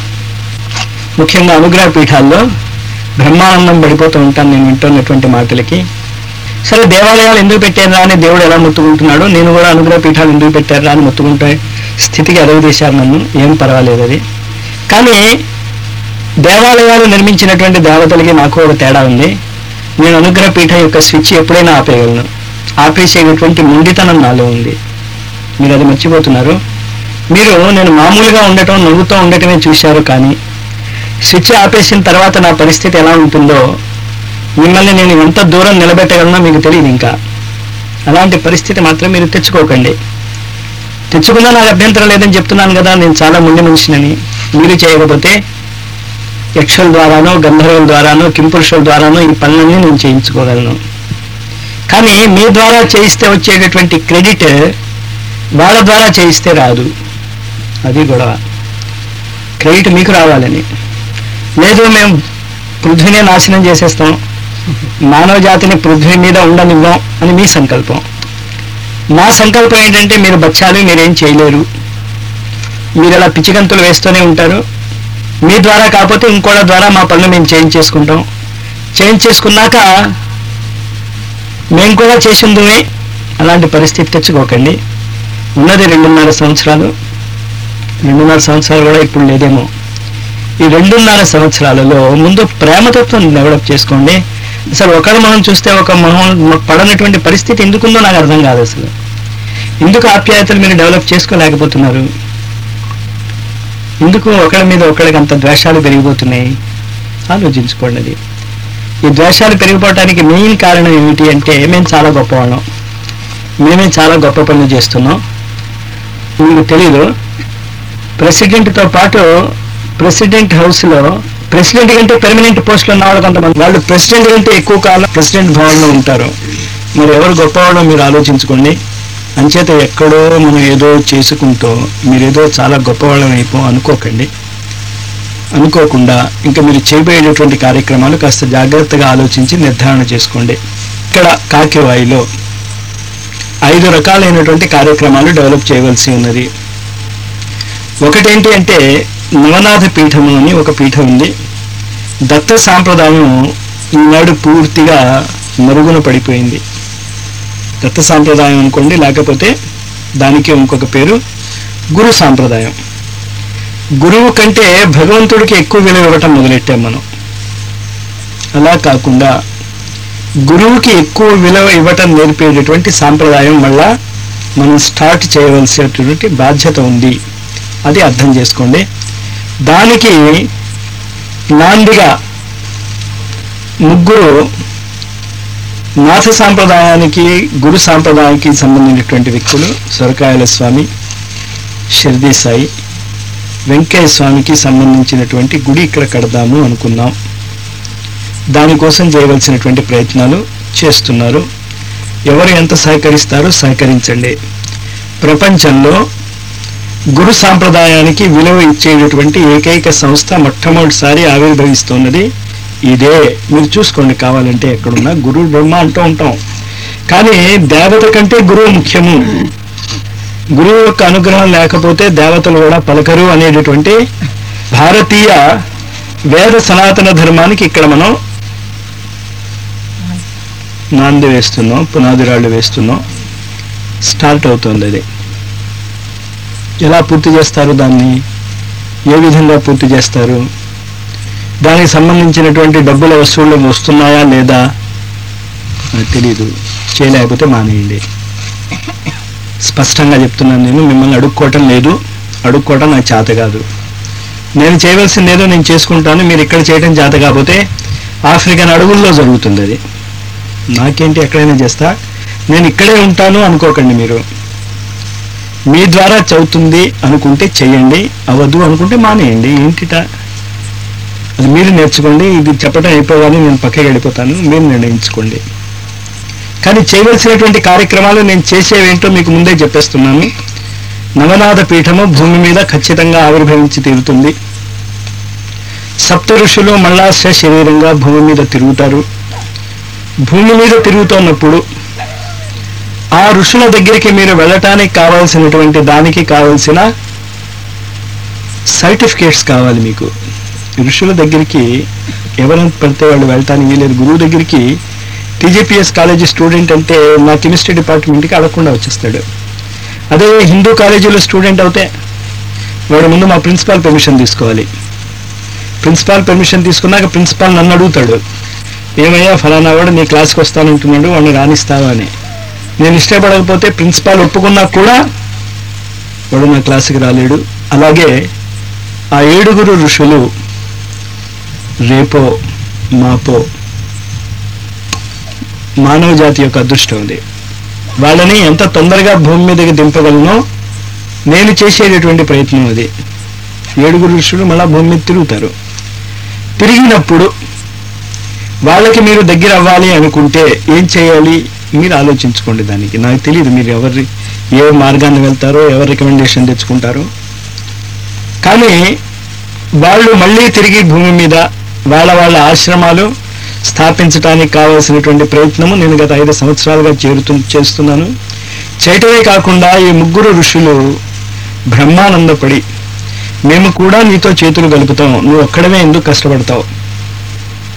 ముఖ్యంగా అనుగ్రహ పీఠాల్లో బ్రహ్మానందం పడిపోతూ ఉంటాను నేను వింటున్నటువంటి మాటలకి సరే దేవాలయాలు ఎందుకు పెట్టారా అని దేవుడు ఎలా మొత్తుకుంటున్నాడు నేను కూడా అనుగ్రహ పీఠాలు ఎందుకు పెట్టారా అని మొత్తుకుంటే స్థితికి ఎదగదీశారు నన్ను ఏం పర్వాలేదు అది కానీ దేవాలయాలు నిర్మించినటువంటి దేవతలకి నాకు ఒక తేడా ఉంది నేను అనుగ్రహ పీఠం యొక్క స్విచ్ ఎప్పుడైనా ఆపేయగలను ఆపేసేటటువంటి మొండితనం నాలో ఉంది మీరు అది మర్చిపోతున్నారు మీరు నేను మామూలుగా ఉండటం నవ్వుతూ ఉండటమే చూశారు కానీ స్విచ్ ఆపేసిన తర్వాత నా పరిస్థితి ఎలా ఉంటుందో మిమ్మల్ని నేను ఎంత దూరం నిలబెట్టగలనో మీకు తెలియదు ఇంకా అలాంటి పరిస్థితి మాత్రం మీరు తెచ్చుకోకండి తెచ్చుకున్నా నాకు అభ్యంతరం లేదని చెప్తున్నాను కదా నేను చాలా ముందు మనిషినని మీరు చేయకపోతే యక్షుల ద్వారానో గంధర్వుల ద్వారానో కింపురుషుల ద్వారానో ఈ పనులన్నీ నేను చేయించుకోగలను కానీ మీ ద్వారా చేయిస్తే వచ్చేటటువంటి క్రెడిట్ వాళ్ళ ద్వారా చేయిస్తే రాదు అది గొడవ క్రెడిట్ మీకు రావాలని లేదు మేము పృథ్వీనే నాశనం చేసేస్తాం మానవ జాతిని పృథ్వీ మీద ఉండనివ్వం అని మీ సంకల్పం నా సంకల్పం ఏంటంటే మీరు బచ్చాలు మీరేం చేయలేరు మీరు అలా పిచ్చిగంతులు వేస్తూనే ఉంటారు మీ ద్వారా కాకపోతే ఇంకోళ్ళ ద్వారా మా పనులు మేము చేంజ్ చేసుకుంటాం చేంజ్ చేసుకున్నాక మేము కూడా చేసిందుమే అలాంటి పరిస్థితి తెచ్చుకోకండి ఉన్నది రెండున్నర సంవత్సరాలు రెండున్నర సంవత్సరాలు కూడా ఇప్పుడు లేదేమో ఈ రెండున్నర సంవత్సరాలలో ముందు ప్రేమతత్వం డెవలప్ చేసుకోండి అసలు ఒకరు మనం చూస్తే ఒక మొహం పడనటువంటి పరిస్థితి ఎందుకుందో నాకు అర్థం కాదు అసలు ఎందుకు ఆప్యాయతలు మీరు డెవలప్ చేసుకోలేకపోతున్నారు ఎందుకు ఒకళ్ళ మీద ఒకళ్ళకి అంత ద్వేషాలు పెరిగిపోతున్నాయి ఆలోచించుకోండి అది ఈ ద్వేషాలు పెరిగిపోవటానికి మెయిన్ కారణం ఏమిటి అంటే మేము చాలా గొప్పవాళ్ళం మేమే చాలా గొప్ప పనులు చేస్తున్నాం మీకు తెలీదు ప్రెసిడెంట్తో పాటు ప్రెసిడెంట్ హౌస్లో ప్రెసిడెంట్ కంటే పెర్మనెంట్ పోస్టులో ఉన్న వాళ్ళు కొంతమంది వాళ్ళు ప్రెసిడెంట్ కంటే ఎక్కువ కాలం ప్రెసిడెంట్ భవన్లో ఉంటారు మరి ఎవరు గొప్పవాళ్ళో మీరు ఆలోచించుకోండి అంచేత ఎక్కడో మనం ఏదో చేసుకుంటూ మీరేదో చాలా గొప్పవాళ్ళం అయిపో అనుకోకండి అనుకోకుండా ఇంకా మీరు చేయబోయేటటువంటి కార్యక్రమాలు కాస్త జాగ్రత్తగా ఆలోచించి నిర్ధారణ చేసుకోండి ఇక్కడ కాకివాయిలో ఐదు రకాలైనటువంటి కార్యక్రమాలు డెవలప్ చేయవలసి ఉన్నది ఒకటేంటి అంటే నవనాథ పీఠము అని ఒక పీఠం ఉంది దత్త సాంప్రదాయం ఈనాడు పూర్తిగా మరుగున పడిపోయింది దత్త సాంప్రదాయం అనుకోండి లేకపోతే దానికి ఇంకొక పేరు గురు సాంప్రదాయం గురువు కంటే భగవంతుడికి ఎక్కువ విలువ ఇవ్వటం మొదలెట్టాం మనం అలా కాకుండా గురువుకి ఎక్కువ విలువ ఇవ్వటం నేర్పేటటువంటి సాంప్రదాయం వల్ల మనం స్టార్ట్ చేయవలసినటువంటి బాధ్యత ఉంది అది అర్థం చేసుకోండి దానికి నాందిగా ముగ్గురు నాథ సాంప్రదాయానికి గురు సాంప్రదాయానికి సంబంధించినటువంటి వ్యక్తులు సొరకాయల స్వామి షిర్దీ సాయి వెంకయ్య స్వామికి సంబంధించినటువంటి గుడి ఇక్కడ కడదాము అనుకున్నాం దానికోసం చేయవలసినటువంటి ప్రయత్నాలు చేస్తున్నారు ఎవరు ఎంత సహకరిస్తారో సహకరించండి ప్రపంచంలో గురు సాంప్రదాయానికి విలువ ఇచ్చేటటువంటి ఏకైక సంస్థ మొట్టమొదటిసారి ఆవిర్భవిస్తున్నది ఇదే మీరు చూసుకోండి కావాలంటే ఎక్కడున్నా గురువు బ్రహ్మ అంటూ ఉంటాం కానీ దేవత కంటే గురువు ముఖ్యము గురువు యొక్క అనుగ్రహం లేకపోతే దేవతలు కూడా పలకరు అనేటటువంటి భారతీయ వేద సనాతన ధర్మానికి ఇక్కడ మనం నాంది వేస్తున్నాం పునాది రాళ్ళు వేస్తున్నాం స్టార్ట్ అవుతుంది అది ఎలా పూర్తి చేస్తారు దాన్ని ఏ విధంగా పూర్తి చేస్తారు దానికి సంబంధించినటువంటి డబ్బుల వస్తువులు వస్తున్నాయా లేదా నాకు తెలీదు చేయలేకపోతే మానేయండి స్పష్టంగా చెప్తున్నాను నేను మిమ్మల్ని అడుక్కోవటం లేదు అడుక్కోవటం నాకు చేత కాదు నేను చేయవలసింది ఏదో నేను చేసుకుంటాను మీరు ఇక్కడ చేయటం చేత కాకపోతే ఆఫ్రికన్ అడవుల్లో జరుగుతుంది అది నాకేంటి ఎక్కడైనా చేస్తా నేను ఇక్కడే ఉంటాను అనుకోకండి మీరు మీ ద్వారా చదువుతుంది అనుకుంటే చెయ్యండి అవ్వదు అనుకుంటే మానేయండి ఏంటిట అది మీరు నేర్చుకోండి ఇది చెప్పడం అయిపోగానే నేను పక్కకి వెళ్ళిపోతాను మీరు నిర్ణయించుకోండి కానీ చేయవలసినటువంటి కార్యక్రమాలు నేను చేసేవేంటో మీకు ముందే చెప్పేస్తున్నాను నవనాథ పీఠము భూమి మీద ఖచ్చితంగా ఆవిర్భవించి తీరుతుంది సప్త ఋషులు మళ్ళా శరీరంగా భూమి మీద తిరుగుతారు భూమి మీద తిరుగుతున్నప్పుడు ఆ ఋషుల దగ్గరికి మీరు వెళ్ళటానికి కావాల్సినటువంటి దానికి కావాల్సిన సర్టిఫికేట్స్ కావాలి మీకు ఋషుల దగ్గరికి ఎవరైనా పడితే వాళ్ళు వెళ్ళటానికి వీలేదు గురువు దగ్గరికి టీజీపీఎస్ కాలేజీ స్టూడెంట్ అంటే నా కెమిస్ట్రీ డిపార్ట్మెంట్కి అడగకుండా వచ్చేస్తాడు అదే హిందూ కాలేజీలో స్టూడెంట్ అవుతే వాడు ముందు మా ప్రిన్సిపాల్ పర్మిషన్ తీసుకోవాలి ప్రిన్సిపాల్ పర్మిషన్ తీసుకున్నాక ప్రిన్సిపాల్ నన్ను అడుగుతాడు ఏమయ్యా ఫలానా వాడు నీ క్లాస్కి వస్తానంటున్నాడు వాడిని రాణిస్తావా అని నేను ఇష్టపడకపోతే ప్రిన్సిపాల్ ఒప్పుకున్నా కూడా వాడు నా క్లాసుకి రాలేడు అలాగే ఆ ఏడుగురు ఋషులు రేపో మాపో మానవ జాతి యొక్క అదృష్టం ఉంది వాళ్ళని ఎంత తొందరగా భూమి మీదకి దింపగలనో నేను చేసేటటువంటి ప్రయత్నం అది ఏడుగురు ఋషులు మళ్ళా భూమి మీద తిరుగుతారు తిరిగినప్పుడు వాళ్ళకి మీరు దగ్గర అవ్వాలి అనుకుంటే ఏం చేయాలి మీరు ఆలోచించుకోండి దానికి నాకు తెలియదు మీరు ఎవరి ఏ మార్గాన్ని వెళ్తారో ఎవరు రికమెండేషన్ తెచ్చుకుంటారో కానీ వాళ్ళు మళ్ళీ తిరిగి భూమి మీద వాళ్ళ వాళ్ళ ఆశ్రమాలు స్థాపించడానికి కావాల్సినటువంటి ప్రయత్నము నేను గత ఐదు సంవత్సరాలుగా చేరుతు చేస్తున్నాను చేయటమే కాకుండా ఈ ముగ్గురు ఋషులు బ్రహ్మానందపడి మేము కూడా నీతో చేతులు కలుపుతాం నువ్వు ఒక్కడమే ఎందుకు కష్టపడతావు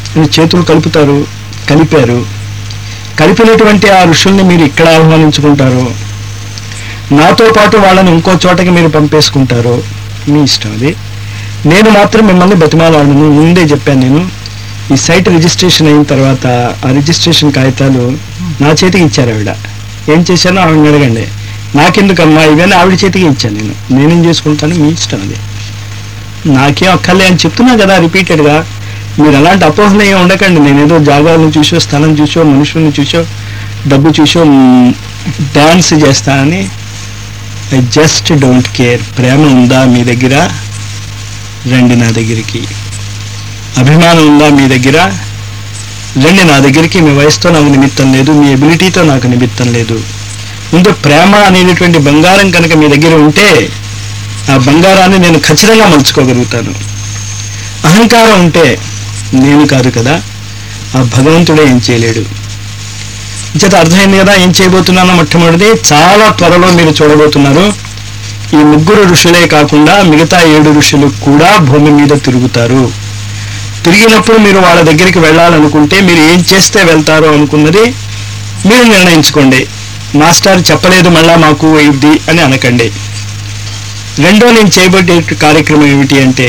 అని చేతులు కలుపుతారు కలిపారు కలిపినటువంటి ఆ ఋషుల్ని మీరు ఇక్కడ ఆహ్వానించుకుంటారు నాతో పాటు వాళ్ళని ఇంకో చోటకి మీరు పంపేసుకుంటారు మీ ఇష్టం అది నేను మాత్రం మిమ్మల్ని బతిమాలాడను ముందే చెప్పాను నేను ఈ సైట్ రిజిస్ట్రేషన్ అయిన తర్వాత ఆ రిజిస్ట్రేషన్ కాగితాలు నా చేతికి ఇచ్చారు ఆవిడ ఏం చేశానో ఆవిడని అడగండి నాకెందుకమ్మా ఇవన్నీ ఆవిడ చేతికి ఇచ్చాను నేను నేనేం చేసుకుంటాను మీ ఇష్టం అది నాకేం అక్కర్లే అని చెప్తున్నా కదా రిపీటెడ్గా మీరు అలాంటి అపోహలు ఏం ఉండకండి నేను ఏదో జాగాలను చూసో స్థలం చూసో మనుషుల్ని చూసో డబ్బు చూసో డ్యాన్స్ చేస్తానని ఐ జస్ట్ డోంట్ కేర్ ప్రేమ ఉందా మీ దగ్గర రండి నా దగ్గరికి అభిమానం ఉందా మీ దగ్గర రండి నా దగ్గరికి మీ వయసుతో నాకు నిమిత్తం లేదు మీ ఎబిలిటీతో నాకు నిమిత్తం లేదు ముందు ప్రేమ అనేటటువంటి బంగారం కనుక మీ దగ్గర ఉంటే ఆ బంగారాన్ని నేను ఖచ్చితంగా మలుచుకోగలుగుతాను అహంకారం ఉంటే నేను కాదు కదా ఆ భగవంతుడే ఏం చేయలేడు చేత అర్థమైంది కదా ఏం చేయబోతున్నానో మొట్టమొదటిది చాలా త్వరలో మీరు చూడబోతున్నారు ఈ ముగ్గురు ఋషులే కాకుండా మిగతా ఏడు ఋషులు కూడా భూమి మీద తిరుగుతారు తిరిగినప్పుడు మీరు వాళ్ళ దగ్గరికి వెళ్ళాలనుకుంటే మీరు ఏం చేస్తే వెళ్తారో అనుకున్నది మీరు నిర్ణయించుకోండి మాస్టర్ చెప్పలేదు మళ్ళా మాకు ఇది అని అనకండి రెండో నేను చేయబట్టే కార్యక్రమం ఏమిటి అంటే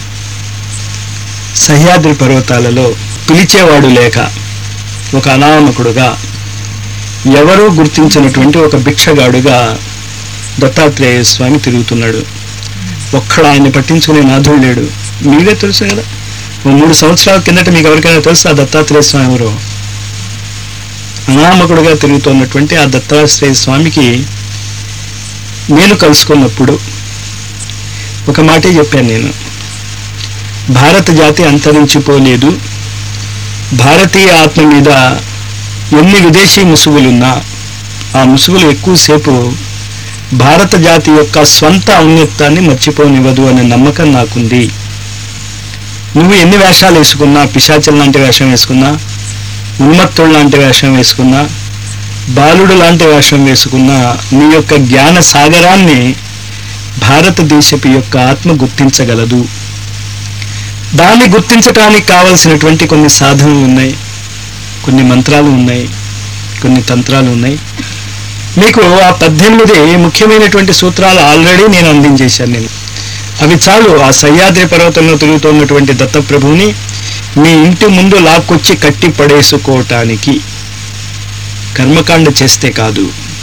సహ్యాద్రి పర్వతాలలో పిలిచేవాడు లేక ఒక అనామకుడుగా ఎవరూ గుర్తించినటువంటి ఒక భిక్షగాడుగా దత్తాత్రేయ స్వామి తిరుగుతున్నాడు ఒక్కడ ఆయన్ని పట్టించుకునే నాథుడు లేడు మీరే తెలుసు కదా ఓ మూడు సంవత్సరాల కిందట మీకు ఎవరికైనా తెలుసా దత్తాత్రేయ స్వామి ఎవరు అనామకుడుగా తిరుగుతున్నటువంటి ఆ దత్తాత్రేయ స్వామికి నేను కలుసుకున్నప్పుడు ఒక మాటే చెప్పాను నేను భారత జాతి అంతరించిపోలేదు భారతీయ ఆత్మ మీద ఎన్ని విదేశీ ముసుగులున్నా ఆ ముసుగులు ఎక్కువసేపు భారత జాతి యొక్క స్వంత ఔన్నత్యాన్ని మర్చిపోనివ్వదు అనే నమ్మకం నాకుంది నువ్వు ఎన్ని వేషాలు వేసుకున్నా పిశాచం లాంటి వేషం వేసుకున్నా ఉన్మత్తుడు లాంటి వేషం వేసుకున్నా బాలుడు లాంటి వేషం వేసుకున్నా నీ యొక్క జ్ఞాన సాగరాన్ని భారతదేశపు యొక్క ఆత్మ గుర్తించగలదు దాన్ని గుర్తించటానికి కావలసినటువంటి కొన్ని సాధనలు ఉన్నాయి కొన్ని మంత్రాలు ఉన్నాయి కొన్ని తంత్రాలు ఉన్నాయి మీకు ఆ పద్దెనిమిది ముఖ్యమైనటువంటి సూత్రాలు ఆల్రెడీ నేను అందించేశాను నేను అవి చాలు ఆ సహ్యాద్రి పర్వతంలో తిరుగుతున్నటువంటి దత్తప్రభువుని మీ ఇంటి ముందు లాక్కొచ్చి కట్టి పడేసుకోవటానికి కర్మకాండ చేస్తే కాదు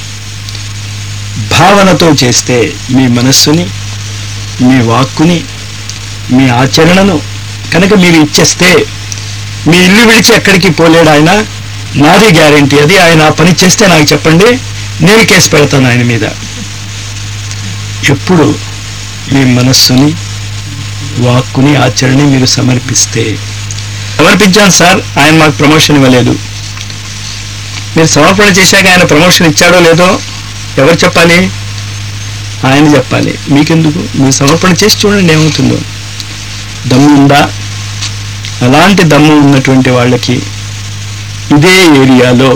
భావనతో చేస్తే మీ మనస్సుని మీ వాక్కుని మీ ఆచరణను కనుక మీరు ఇచ్చేస్తే మీ ఇల్లు విడిచి ఎక్కడికి పోలేడు ఆయన నాది గ్యారంటీ అది ఆయన ఆ పని చేస్తే నాకు చెప్పండి నేను కేసు పెడతాను ఆయన మీద ఎప్పుడు మీ మనస్సుని వాక్కుని ఆచరణని మీరు సమర్పిస్తే సమర్పించాను సార్ ఆయన మాకు ప్రమోషన్ ఇవ్వలేదు మీరు సమర్పణ చేశాక ఆయన ప్రమోషన్ ఇచ్చాడో లేదో ఎవరు చెప్పాలి ఆయన చెప్పాలి మీకెందుకు మీరు సమర్పణ చేసి చూడండి ఏమవుతుందో దమ్ము ఉందా అలాంటి దమ్ము ఉన్నటువంటి వాళ్ళకి ఇదే ఏరియాలో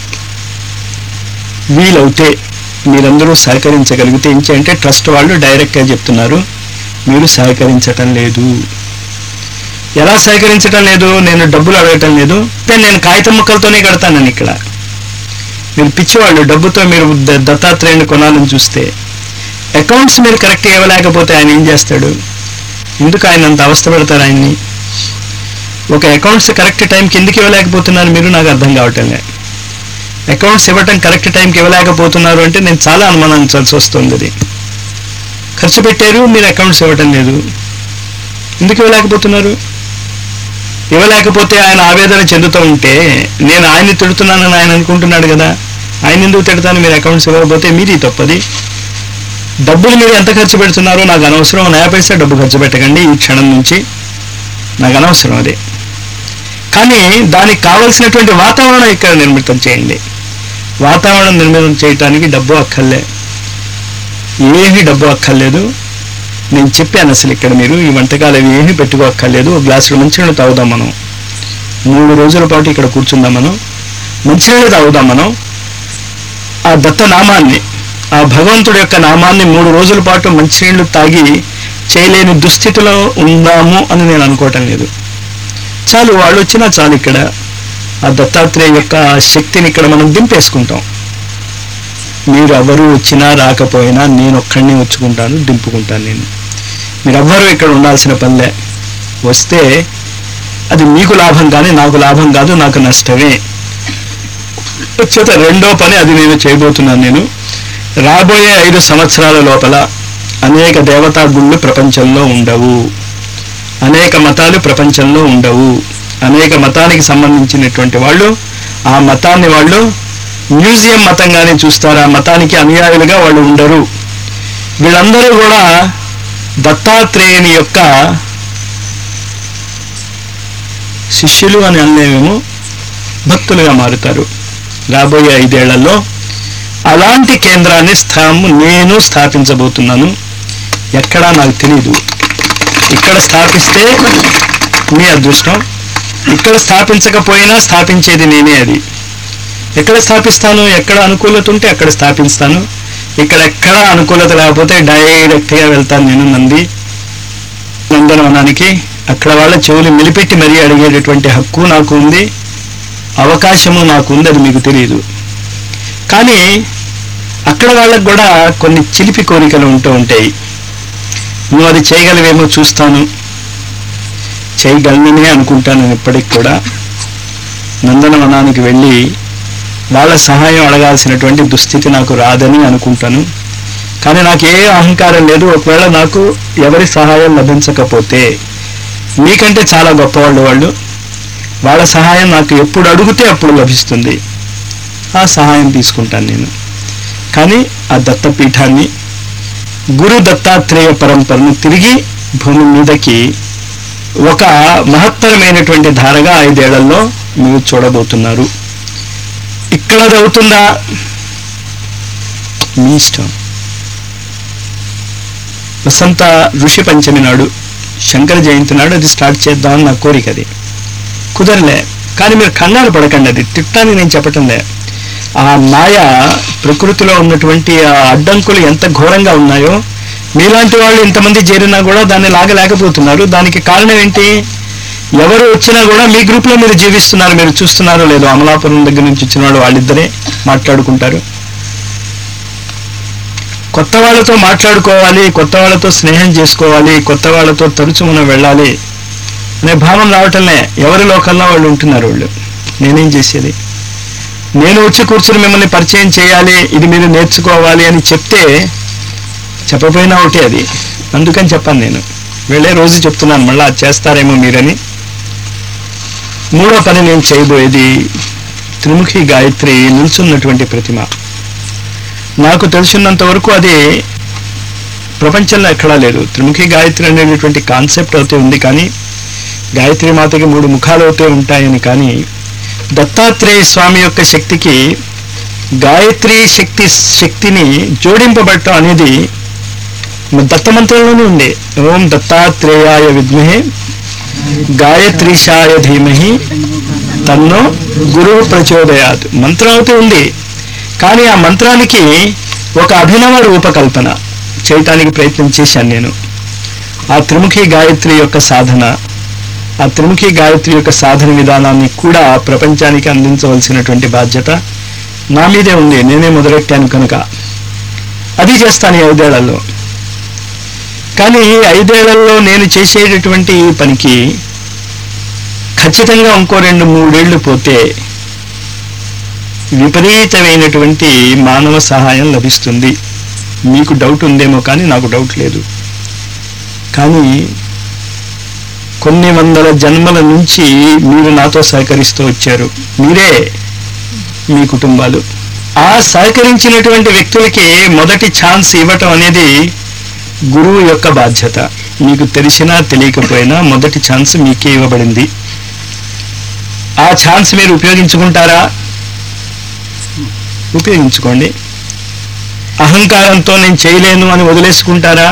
వీలవుతే మీరందరూ సహకరించగలిగితే ఏంటంటే ట్రస్ట్ వాళ్ళు డైరెక్ట్గా చెప్తున్నారు మీరు సహకరించటం లేదు ఎలా సహకరించటం లేదు నేను డబ్బులు అడగటం లేదు అంటే నేను కాగితం ముక్కలతోనే కడతానని ఇక్కడ మీరు పిచ్చివాళ్ళు డబ్బుతో మీరు ద- దత్తాత్రేయుని కొనాలని చూస్తే అకౌంట్స్ మీరు కరెక్ట్ ఇవ్వలేకపోతే ఆయన ఏం చేస్తాడు ఎందుకు ఆయన అంత అవస్థ పెడతారు ఆయన్ని ఒక అకౌంట్స్ కరెక్ట్ టైంకి ఎందుకు ఇవ్వలేకపోతున్నారు మీరు నాకు అర్థం కావటం లేదు అకౌంట్స్ ఇవ్వటం కరెక్ట్ టైంకి ఇవ్వలేకపోతున్నారు అంటే నేను చాలా అనుమానించాల్సి వస్తుంది అది ఖర్చు పెట్టారు మీరు అకౌంట్స్ ఇవ్వటం లేదు ఎందుకు ఇవ్వలేకపోతున్నారు ఇవ్వలేకపోతే ఆయన ఆవేదన చెందుతూ ఉంటే నేను ఆయన్ని తిడుతున్నానని ఆయన అనుకుంటున్నాడు కదా ఆయన ఎందుకు తిడతాను మీరు అకౌంట్స్ ఇవ్వకపోతే మీది తప్పది డబ్బులు మీరు ఎంత ఖర్చు పెడుతున్నారో నాకు అనవసరం నయా పైసా డబ్బు ఖర్చు పెట్టకండి ఈ క్షణం నుంచి నాకు అనవసరం అదే కానీ దానికి కావలసినటువంటి వాతావరణం ఇక్కడ నిర్మితం చేయండి వాతావరణం నిర్మితం చేయటానికి డబ్బు అక్కర్లే ఏమీ డబ్బు అక్కర్లేదు నేను చెప్పాను అసలు ఇక్కడ మీరు ఈ వంటకాలు అవి ఏమీ పెట్టుకోక్కర్లేదు ఒక గ్లాసులో మంచినీళ్ళు తాగుదాం మనం మూడు రోజుల పాటు ఇక్కడ కూర్చుందాం మనం మంచినీళ్ళు తాగుదాం మనం ఆ దత్త నామాన్ని ఆ భగవంతుడి యొక్క నామాన్ని మూడు రోజుల పాటు మంచినీళ్లు తాగి చేయలేని దుస్థితిలో ఉందాము అని నేను అనుకోవటం లేదు చాలు వాళ్ళు వచ్చినా చాలు ఇక్కడ ఆ దత్తాత్రేయ యొక్క శక్తిని ఇక్కడ మనం దింపేసుకుంటాం మీరు ఎవరు వచ్చినా రాకపోయినా నేను ఒక్కడిని వచ్చుకుంటాను దింపుకుంటాను నేను మీరు ఎవ్వరూ ఇక్కడ ఉండాల్సిన పనిలే వస్తే అది మీకు లాభం కానీ నాకు లాభం కాదు నాకు నష్టమే చేత రెండో పని అది నేను చేయబోతున్నాను నేను రాబోయే ఐదు సంవత్సరాల లోపల అనేక దేవతా గుళ్ళు ప్రపంచంలో ఉండవు అనేక మతాలు ప్రపంచంలో ఉండవు అనేక మతానికి సంబంధించినటువంటి వాళ్ళు ఆ మతాన్ని వాళ్ళు మ్యూజియం మతంగానే చూస్తారు ఆ మతానికి అనుయాయులుగా వాళ్ళు ఉండరు వీళ్ళందరూ కూడా దత్తాత్రేయుని యొక్క శిష్యులు అని అనలేమేమో భక్తులుగా మారుతారు రాబోయే ఐదేళ్లలో అలాంటి కేంద్రాన్ని స్థాము నేను స్థాపించబోతున్నాను ఎక్కడా నాకు తెలియదు ఇక్కడ స్థాపిస్తే మీ అదృష్టం ఇక్కడ స్థాపించకపోయినా స్థాపించేది నేనే అది ఎక్కడ స్థాపిస్తాను ఎక్కడ అనుకూలత ఉంటే అక్కడ స్థాపిస్తాను ఇక్కడ ఎక్కడ అనుకూలత లేకపోతే డైరెక్ట్గా వెళ్తాను నేను నంది నందనవనానికి అక్కడ వాళ్ళ చెవులు మెలిపెట్టి మరీ అడిగేటటువంటి హక్కు నాకు ఉంది అవకాశము నాకు ఉంది అది మీకు తెలియదు కానీ అక్కడ వాళ్ళకు కూడా కొన్ని చిలిపి కోరికలు ఉంటూ ఉంటాయి నువ్వు అది చేయగలవేమో చూస్తాను చేయగలననే అనుకుంటాను నేను ఇప్పటికి కూడా నందనవనానికి వెళ్ళి వాళ్ళ సహాయం అడగాల్సినటువంటి దుస్థితి నాకు రాదని అనుకుంటాను కానీ నాకు ఏ అహంకారం లేదు ఒకవేళ నాకు ఎవరి సహాయం లభించకపోతే మీకంటే చాలా గొప్పవాళ్ళు వాళ్ళు వాళ్ళ సహాయం నాకు ఎప్పుడు అడిగితే అప్పుడు లభిస్తుంది ఆ సహాయం తీసుకుంటాను నేను కానీ ఆ దత్తపీఠాన్ని గురు దత్తాత్రేయ పరంపరను తిరిగి భూమి మీదకి ఒక మహత్తరమైనటువంటి ధారగా ఐదేళ్లలో మీరు చూడబోతున్నారు ఇక్కడ అది అవుతుందా మీ ఇష్టం వసంత ఋషి పంచమి నాడు శంకర జయంతి నాడు అది స్టార్ట్ చేద్దామని నా కోరిక అది కుదరలే కానీ మీరు కంగారు పడకండి అది తిట్టానికి నేను చెప్పటంలే ఆ మాయ ప్రకృతిలో ఉన్నటువంటి ఆ అడ్డంకులు ఎంత ఘోరంగా ఉన్నాయో మీలాంటి వాళ్ళు ఇంతమంది చేరినా కూడా దాన్ని లాగలేకపోతున్నారు దానికి కారణం ఏంటి ఎవరు వచ్చినా కూడా మీ గ్రూప్లో మీరు జీవిస్తున్నారు మీరు చూస్తున్నారో లేదో అమలాపురం దగ్గర నుంచి వచ్చిన వాళ్ళు వాళ్ళిద్దరే మాట్లాడుకుంటారు కొత్త వాళ్ళతో మాట్లాడుకోవాలి కొత్త వాళ్ళతో స్నేహం చేసుకోవాలి కొత్త వాళ్ళతో తరచు మనం వెళ్ళాలి అనే భావం రావటంలే ఎవరి లోకల్లో వాళ్ళు ఉంటున్నారు వాళ్ళు నేనేం చేసేది నేను వచ్చి కూర్చుని మిమ్మల్ని పరిచయం చేయాలి ఇది మీరు నేర్చుకోవాలి అని చెప్తే చెప్పపోయినా ఒకటే అది అందుకని చెప్పాను నేను వెళ్ళే రోజు చెప్తున్నాను మళ్ళీ అది చేస్తారేమో మీరని మూడో పని నేను చేయబోయేది త్రిముఖి గాయత్రి నిల్చున్నటువంటి ప్రతిమ నాకు తెలిసినంత వరకు అది ప్రపంచంలో ఎక్కడా లేదు త్రిముఖి గాయత్రి అనేటటువంటి కాన్సెప్ట్ అయితే ఉంది కానీ గాయత్రి మాతకి మూడు ముఖాలు అయితే ఉంటాయని కానీ దత్తాత్రేయ స్వామి యొక్క శక్తికి గాయత్రి శక్తి శక్తిని జోడింపబడటం అనేది దత్తమంత్రంలోనే ఉంది ఓం దత్తాత్రేయాయ విద్మహే గాయత్రీశాయ ధీమహి తన్నో గురువు ప్రచోదయాత్ మంత్రం అయితే ఉంది కానీ ఆ మంత్రానికి ఒక అభినవ రూపకల్పన చేయటానికి ప్రయత్నం చేశాను నేను ఆ త్రిముఖి గాయత్రి యొక్క సాధన ఆ త్రిముఖి గాయత్రి యొక్క సాధన విధానాన్ని కూడా ప్రపంచానికి అందించవలసినటువంటి బాధ్యత నా మీదే ఉంది నేనే మొదలెట్టాను కనుక అది చేస్తాను ఈ ఐదేళ్లలో కానీ ఈ ఐదేళ్లలో నేను చేసేటటువంటి ఈ పనికి ఖచ్చితంగా ఇంకో రెండు మూడేళ్లు పోతే విపరీతమైనటువంటి మానవ సహాయం లభిస్తుంది మీకు డౌట్ ఉందేమో కానీ నాకు డౌట్ లేదు కానీ కొన్ని వందల జన్మల నుంచి మీరు నాతో సహకరిస్తూ వచ్చారు మీరే మీ కుటుంబాలు ఆ సహకరించినటువంటి వ్యక్తులకి మొదటి ఛాన్స్ ఇవ్వటం అనేది గురువు యొక్క బాధ్యత మీకు తెలిసినా తెలియకపోయినా మొదటి ఛాన్స్ మీకే ఇవ్వబడింది ఆ ఛాన్స్ మీరు ఉపయోగించుకుంటారా ఉపయోగించుకోండి అహంకారంతో నేను చేయలేను అని వదిలేసుకుంటారా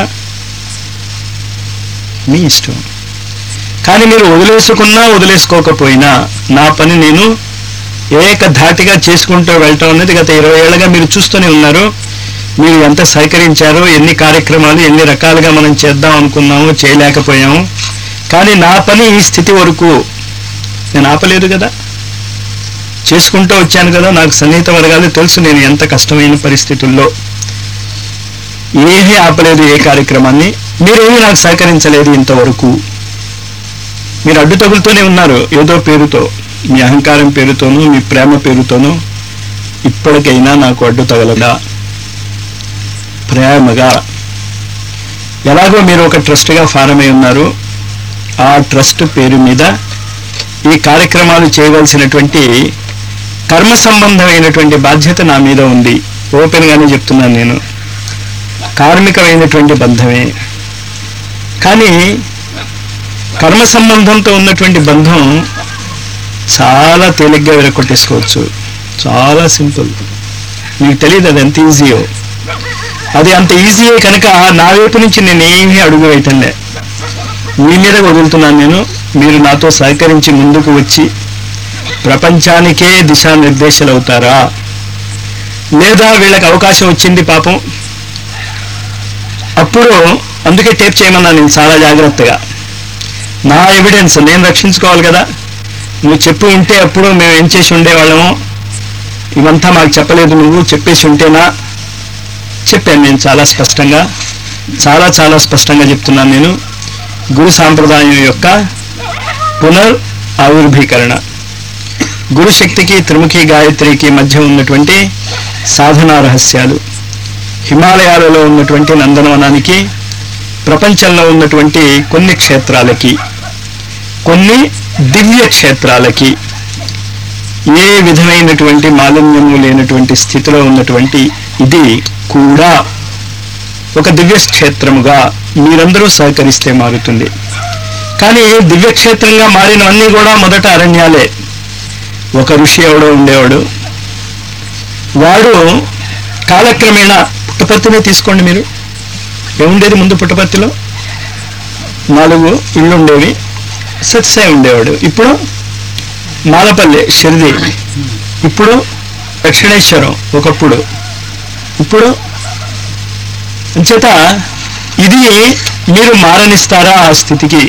మీ ఇష్టం కానీ మీరు వదిలేసుకున్నా వదిలేసుకోకపోయినా నా పని నేను ఏకధాటిగా చేసుకుంటూ వెళ్ళటం అనేది గత ఇరవై ఏళ్ళగా మీరు చూస్తూనే ఉన్నారు మీరు ఎంత సహకరించారో ఎన్ని కార్యక్రమాలు ఎన్ని రకాలుగా మనం చేద్దాం అనుకున్నాము చేయలేకపోయాము కానీ నా పని ఈ స్థితి వరకు నేను ఆపలేదు కదా చేసుకుంటూ వచ్చాను కదా నాకు సన్నిహిత వర్గాలు తెలుసు నేను ఎంత కష్టమైన పరిస్థితుల్లో ఏమీ ఆపలేదు ఏ కార్యక్రమాన్ని మీరేమీ నాకు సహకరించలేదు ఇంతవరకు మీరు అడ్డు తగులుతూనే ఉన్నారు ఏదో పేరుతో మీ అహంకారం పేరుతోనూ మీ ప్రేమ పేరుతోనూ ఇప్పటికైనా నాకు అడ్డు తగలదా ప్రేమగా ఎలాగో మీరు ఒక ట్రస్ట్గా ఫారం అయి ఉన్నారు ఆ ట్రస్ట్ పేరు మీద ఈ కార్యక్రమాలు చేయవలసినటువంటి కర్మ సంబంధమైనటువంటి బాధ్యత నా మీద ఉంది ఓపెన్గానే చెప్తున్నాను నేను కార్మికమైనటువంటి బంధమే కానీ కర్మ సంబంధంతో ఉన్నటువంటి బంధం చాలా తేలిగ్గా విరగొట్టేసుకోవచ్చు చాలా సింపుల్ మీకు తెలియదు అది ఎంత ఈజీయో అది అంత ఈజీయే కనుక నా వైపు నుంచి నేను ఏమీ అడుగు వేయటంలే మీ మీద వదులుతున్నాను నేను మీరు నాతో సహకరించి ముందుకు వచ్చి ప్రపంచానికే దిశానిర్దేశాలు అవుతారా లేదా వీళ్ళకి అవకాశం వచ్చింది పాపం అప్పుడు అందుకే టేప్ చేయమన్నా నేను చాలా జాగ్రత్తగా నా ఎవిడెన్స్ నేను రక్షించుకోవాలి కదా నువ్వు చెప్పి ఉంటే అప్పుడు మేము ఏం చేసి ఉండేవాళ్ళము ఇవంతా మాకు చెప్పలేదు నువ్వు చెప్పేసి ఉంటేనా చెప్పాను నేను చాలా స్పష్టంగా చాలా చాలా స్పష్టంగా చెప్తున్నాను నేను గురు సాంప్రదాయం యొక్క పునర్ ఆవిర్భీకరణ గురు శక్తికి త్రిముఖి గాయత్రికి మధ్య ఉన్నటువంటి సాధనా రహస్యాలు హిమాలయాలలో ఉన్నటువంటి నందనవనానికి ప్రపంచంలో ఉన్నటువంటి కొన్ని క్షేత్రాలకి కొన్ని దివ్య క్షేత్రాలకి ఏ విధమైనటువంటి మాలిన్యము లేనటువంటి స్థితిలో ఉన్నటువంటి ఇది కూడా ఒక దివ్య క్షేత్రముగా మీరందరూ సహకరిస్తే మారుతుంది కానీ దివ్యక్షేత్రంగా మారినవన్నీ కూడా మొదట అరణ్యాలే ఒక ఋషి ఎవడో ఉండేవాడు వాడు కాలక్రమేణా పుట్టపర్తినే తీసుకోండి మీరు ఏముండేది ముందు పుట్టపర్తిలో నాలుగు ఇళ్ళు ఉండేవి సత్సాయి ఉండేవాడు ఇప్పుడు మాలపల్లి షిరిడి ఇప్పుడు దక్షిణేశ్వరం ఒకప్పుడు ఇప్పుడు అంచేత ఇది మీరు మారనిస్తారా ఆ స్థితికి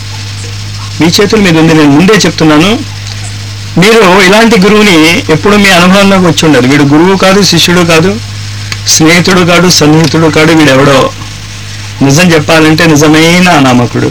మీ చేతుల మీద ఉంది నేను ముందే చెప్తున్నాను మీరు ఇలాంటి గురువుని ఎప్పుడు మీ అనుభవంలోకి వచ్చి ఉండదు వీడు గురువు కాదు శిష్యుడు కాదు స్నేహితుడు కాదు సన్నిహితుడు కాదు వీడెవడో నిజం చెప్పాలంటే నిజమైన అనామకుడు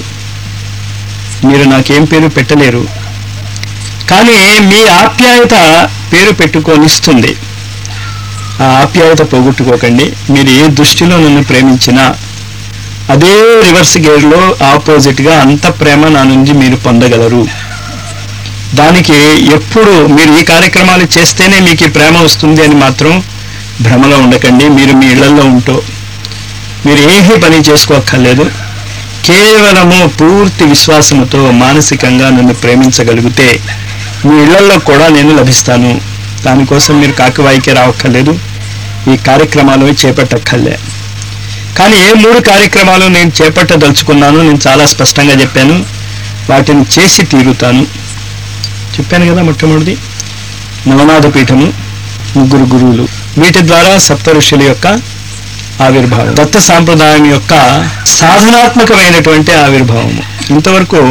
మీరు నాకేం పేరు పెట్టలేరు కానీ మీ ఆప్యాయత పేరు పెట్టుకొనిస్తుంది ఆ ఆప్యాయత పోగొట్టుకోకండి మీరు ఏ దృష్టిలో నన్ను ప్రేమించినా అదే రివర్స్ గేర్లో ఆపోజిట్గా అంత ప్రేమ నా నుంచి మీరు పొందగలరు దానికి ఎప్పుడు మీరు ఈ కార్యక్రమాలు చేస్తేనే మీకు ఈ ప్రేమ వస్తుంది అని మాత్రం భ్రమలో ఉండకండి మీరు మీ ఇళ్లలో ఉంటూ మీరు ఏమీ పని చేసుకోక్కర్లేదు కేవలము పూర్తి విశ్వాసముతో మానసికంగా నన్ను ప్రేమించగలిగితే మీ ఇళ్లలో కూడా నేను లభిస్తాను దానికోసం మీరు కాకివాయికే రావక్కర్లేదు ఈ కార్యక్రమాలు చేపట్టక్కర్లే కానీ ఏ మూడు కార్యక్రమాలు నేను చేపట్టదలుచుకున్నాను నేను చాలా స్పష్టంగా చెప్పాను వాటిని చేసి తీరుతాను చెప్పాను కదా మొట్టమొదటిది నవనాథ పీఠము ముగ్గురు గురువులు వీటి ద్వారా సప్త ఋషుల యొక్క ఆవిర్భావం దత్త సాంప్రదాయం యొక్క సాధనాత్మకమైనటువంటి ఆవిర్భావము ఇంతవరకు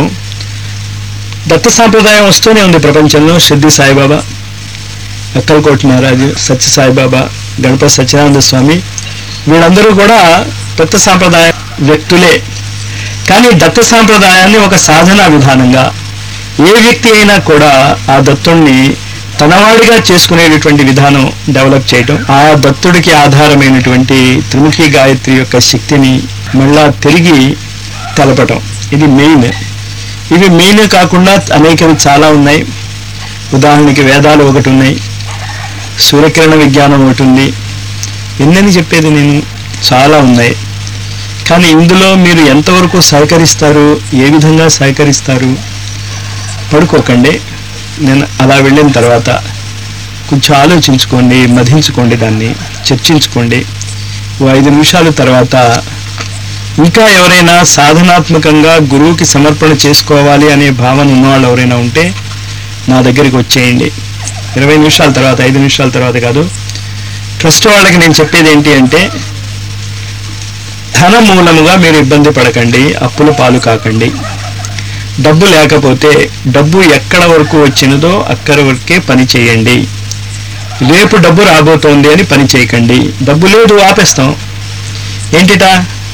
దత్త సాంప్రదాయం వస్తూనే ఉంది ప్రపంచంలో సిద్ధి సాయిబాబా అక్కలకోట మహారాజు సత్య సాయిబాబా గణపతి సత్యనారాయణ స్వామి వీళ్ళందరూ కూడా దత్త సాంప్రదాయ వ్యక్తులే కానీ దత్త సాంప్రదాయాన్ని ఒక సాధనా విధానంగా ఏ వ్యక్తి అయినా కూడా ఆ దత్తుణ్ణి తనవాడిగా చేసుకునేటటువంటి విధానం డెవలప్ చేయటం ఆ దత్తుడికి ఆధారమైనటువంటి త్రిముఖి గాయత్రి యొక్క శక్తిని మళ్ళా తిరిగి తెలపటం ఇది మెయిన్ ఇవి మెయిన్ కాకుండా అనేకవి చాలా ఉన్నాయి ఉదాహరణకి వేదాలు ఒకటి ఉన్నాయి సూర్యకిరణ విజ్ఞానం ఒకటి ఉంది ఎన్నని చెప్పేది నేను చాలా ఉన్నాయి కానీ ఇందులో మీరు ఎంతవరకు సహకరిస్తారు ఏ విధంగా సహకరిస్తారు పడుకోకండి నేను అలా వెళ్ళిన తర్వాత కొంచెం ఆలోచించుకోండి మధించుకోండి దాన్ని చర్చించుకోండి ఓ ఐదు నిమిషాల తర్వాత ఇంకా ఎవరైనా సాధనాత్మకంగా గురువుకి సమర్పణ చేసుకోవాలి అనే భావన ఉన్నవాళ్ళు ఎవరైనా ఉంటే నా దగ్గరికి వచ్చేయండి ఇరవై నిమిషాల తర్వాత ఐదు నిమిషాల తర్వాత కాదు ట్రస్ట్ వాళ్ళకి నేను చెప్పేది ఏంటి అంటే ధన మూలముగా మీరు ఇబ్బంది పడకండి అప్పుల పాలు కాకండి డబ్బు లేకపోతే డబ్బు ఎక్కడ వరకు వచ్చినదో అక్కడ వరకే పని చేయండి రేపు డబ్బు రాబోతోంది అని పని చేయకండి డబ్బు లేదు ఆపేస్తాం ఏంటిటా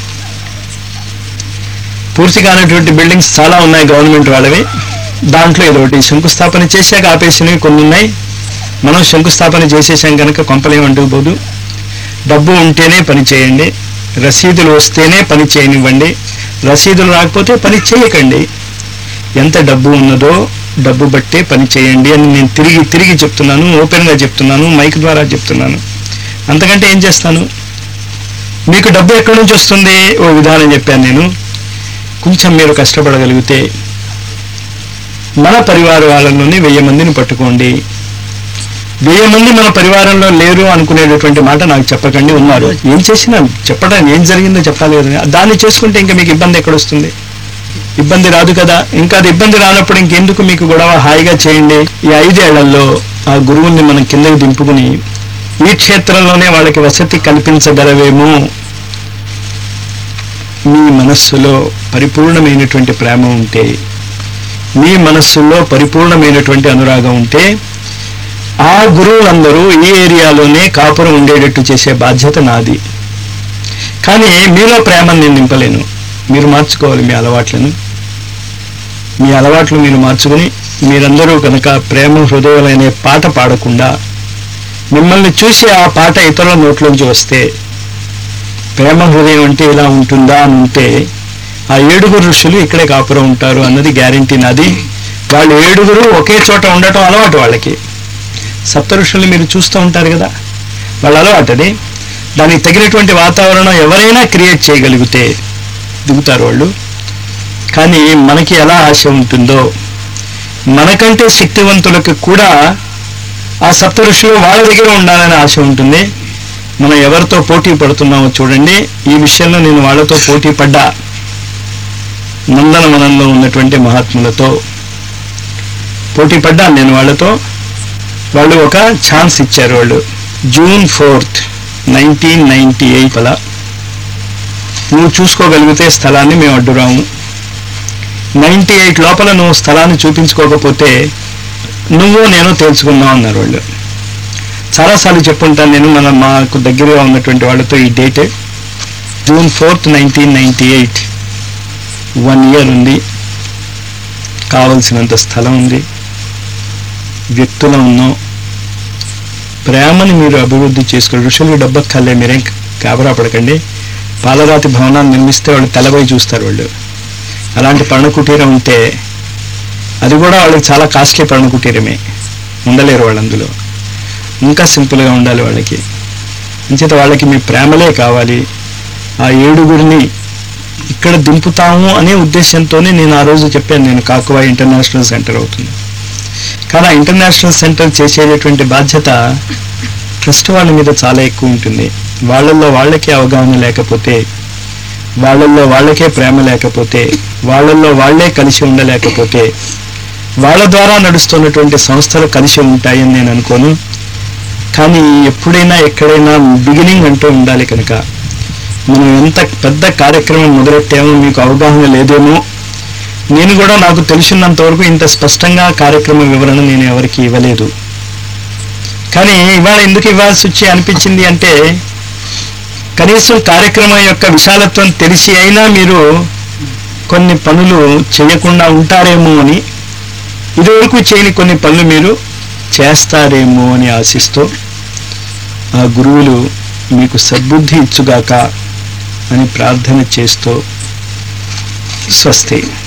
పూర్తి కానటువంటి బిల్డింగ్స్ చాలా ఉన్నాయి గవర్నమెంట్ వాళ్ళవి దాంట్లో ఏదో ఒకటి శంకుస్థాపన చేశాక ఆపేసినవి కొన్ని ఉన్నాయి మనం శంకుస్థాపన చేసేసాం కనుక కొంపలేమంటూ పోదు డబ్బు ఉంటేనే పని చేయండి రసీదులు వస్తేనే పని చేయనివ్వండి రసీదులు రాకపోతే పని చేయకండి ఎంత డబ్బు ఉన్నదో డబ్బు బట్టే పని చేయండి అని నేను తిరిగి తిరిగి చెప్తున్నాను ఓపెన్గా చెప్తున్నాను మైక్ ద్వారా చెప్తున్నాను అంతకంటే ఏం చేస్తాను మీకు డబ్బు ఎక్కడి నుంచి వస్తుంది ఓ విధానం చెప్పాను నేను కొంచెం మీరు కష్టపడగలిగితే మన పరివార వాళ్ళలోనే వెయ్యి మందిని పట్టుకోండి వెయ్యి మంది మన పరివారంలో లేరు అనుకునేటటువంటి మాట నాకు చెప్పకండి ఉన్నారు ఏం చేసినా చెప్పడానికి ఏం జరిగిందో చెప్పాలి కదా దాన్ని చేసుకుంటే ఇంకా మీకు ఇబ్బంది ఎక్కడొస్తుంది ఇబ్బంది రాదు కదా ఇంకా అది ఇబ్బంది రానప్పుడు ఇంకెందుకు మీకు గొడవ హాయిగా చేయండి ఈ ఐదేళ్లలో ఆ గురువుల్ని మనం కిందకి దింపుకుని ఈ క్షేత్రంలోనే వాళ్ళకి వసతి కల్పించగలవేమో మీ మనస్సులో పరిపూర్ణమైనటువంటి ప్రేమ ఉంటే మీ మనస్సులో పరిపూర్ణమైనటువంటి అనురాగం ఉంటే ఆ గురువులందరూ ఈ ఏరియాలోనే కాపురం ఉండేటట్టు చేసే బాధ్యత నాది కానీ మీలో ప్రేమను నేను నింపలేను మీరు మార్చుకోవాలి మీ అలవాట్లను మీ అలవాట్లు మీరు మార్చుకుని మీరందరూ కనుక ప్రేమ హృదయాలనే పాట పాడకుండా మిమ్మల్ని చూసి ఆ పాట ఇతరుల నోట్లోంచి వస్తే ప్రేమ హృదయం అంటే ఇలా ఉంటుందా అని ఉంటే ఆ ఏడుగురు ఋషులు ఇక్కడే కాపురం ఉంటారు అన్నది గ్యారంటీ నాది వాళ్ళు ఏడుగురు ఒకే చోట ఉండటం అలవాటు వాళ్ళకి సప్త ఋషులు మీరు చూస్తూ ఉంటారు కదా వాళ్ళ అలవాటు అది దానికి తగినటువంటి వాతావరణం ఎవరైనా క్రియేట్ చేయగలిగితే దిగుతారు వాళ్ళు కానీ మనకి ఎలా ఆశ ఉంటుందో మనకంటే శక్తివంతులకు కూడా ఆ సప్త ఋషులు వాళ్ళ దగ్గర ఉండాలని ఆశ ఉంటుంది మనం ఎవరితో పోటీ పడుతున్నామో చూడండి ఈ విషయంలో నేను వాళ్ళతో పోటీ పడ్డా నందనవనంలో ఉన్నటువంటి మహాత్ములతో పోటీ పడ్డా నేను వాళ్ళతో వాళ్ళు ఒక ఛాన్స్ ఇచ్చారు వాళ్ళు June fourth nineteen ninety eight అలా నువ్వు చూసుకోగలిగితే స్థలాన్ని మేము అడ్డురాము నైన్టీ ఎయిట్ లోపల నువ్వు స్థలాన్ని చూపించుకోకపోతే నువ్వు నేను తెలుసుకున్నావు అన్నారు వాళ్ళు చాలాసార్లు చెప్పుంటాను నేను మన మాకు దగ్గరగా ఉన్నటువంటి వాళ్ళతో ఈ date June fourth nineteen ninety eight one year ఉంది కావలసినంత స్థలం ఉంది వ్యక్తులు ఉన్నాం ప్రేమని మీరు అభివృద్ధి చేసుకోండి ఋషులు డబ్బక్కర్లే మీరేం కాబరా పడకండి పాలరాతి భవనాన్ని నిర్మిస్తే వాళ్ళు తెల్లబోయి చూస్తారు వాళ్ళు అలాంటి పర్ణ కుటీరం ఉంటే అది కూడా వాళ్ళకి చాలా కాస్ట్లీ పర్ణ కుటీరమే ఉండలేరు వాళ్ళు అందులో ఇంకా సింపుల్గా ఉండాలి వాళ్ళకి అంచేత వాళ్ళకి మీ ప్రేమలే కావాలి ఆ ఏడుగురిని ఇక్కడ దింపుతాము అనే ఉద్దేశంతోనే నేను ఆ రోజు చెప్పాను నేను కాకువా ఇంటర్నేషనల్ సెంటర్ అవుతుంది కానీ ఆ ఇంటర్నేషనల్ సెంటర్ చేసేటటువంటి బాధ్యత ట్రస్ట్ వాళ్ళ మీద చాలా ఎక్కువ ఉంటుంది వాళ్ళల్లో వాళ్ళకే అవగాహన లేకపోతే వాళ్ళల్లో వాళ్ళకే ప్రేమ లేకపోతే వాళ్ళల్లో వాళ్ళే కలిసి ఉండలేకపోతే వాళ్ళ ద్వారా నడుస్తున్నటువంటి సంస్థలు కలిసి ఉంటాయని నేను అనుకోను కానీ ఎప్పుడైనా ఎక్కడైనా బిగినింగ్ అంటూ ఉండాలి కనుక మనం ఎంత పెద్ద కార్యక్రమం మొదలెట్టామో మీకు అవగాహన లేదేమో నేను కూడా నాకు తెలిసినంత వరకు ఇంత స్పష్టంగా కార్యక్రమ వివరణ నేను ఎవరికి ఇవ్వలేదు కానీ ఇవాళ ఎందుకు ఇవ్వాల్సి వచ్చి అనిపించింది అంటే కనీసం కార్యక్రమం యొక్క విశాలత్వం తెలిసి అయినా మీరు కొన్ని పనులు చేయకుండా ఉంటారేమో అని ఇదివరకు చేయని కొన్ని పనులు మీరు చేస్తారేమో అని ఆశిస్తూ ఆ గురువులు మీకు సద్బుద్ధి ఇచ్చుగాక అని ప్రార్థన చేస్తూ స్వస్తి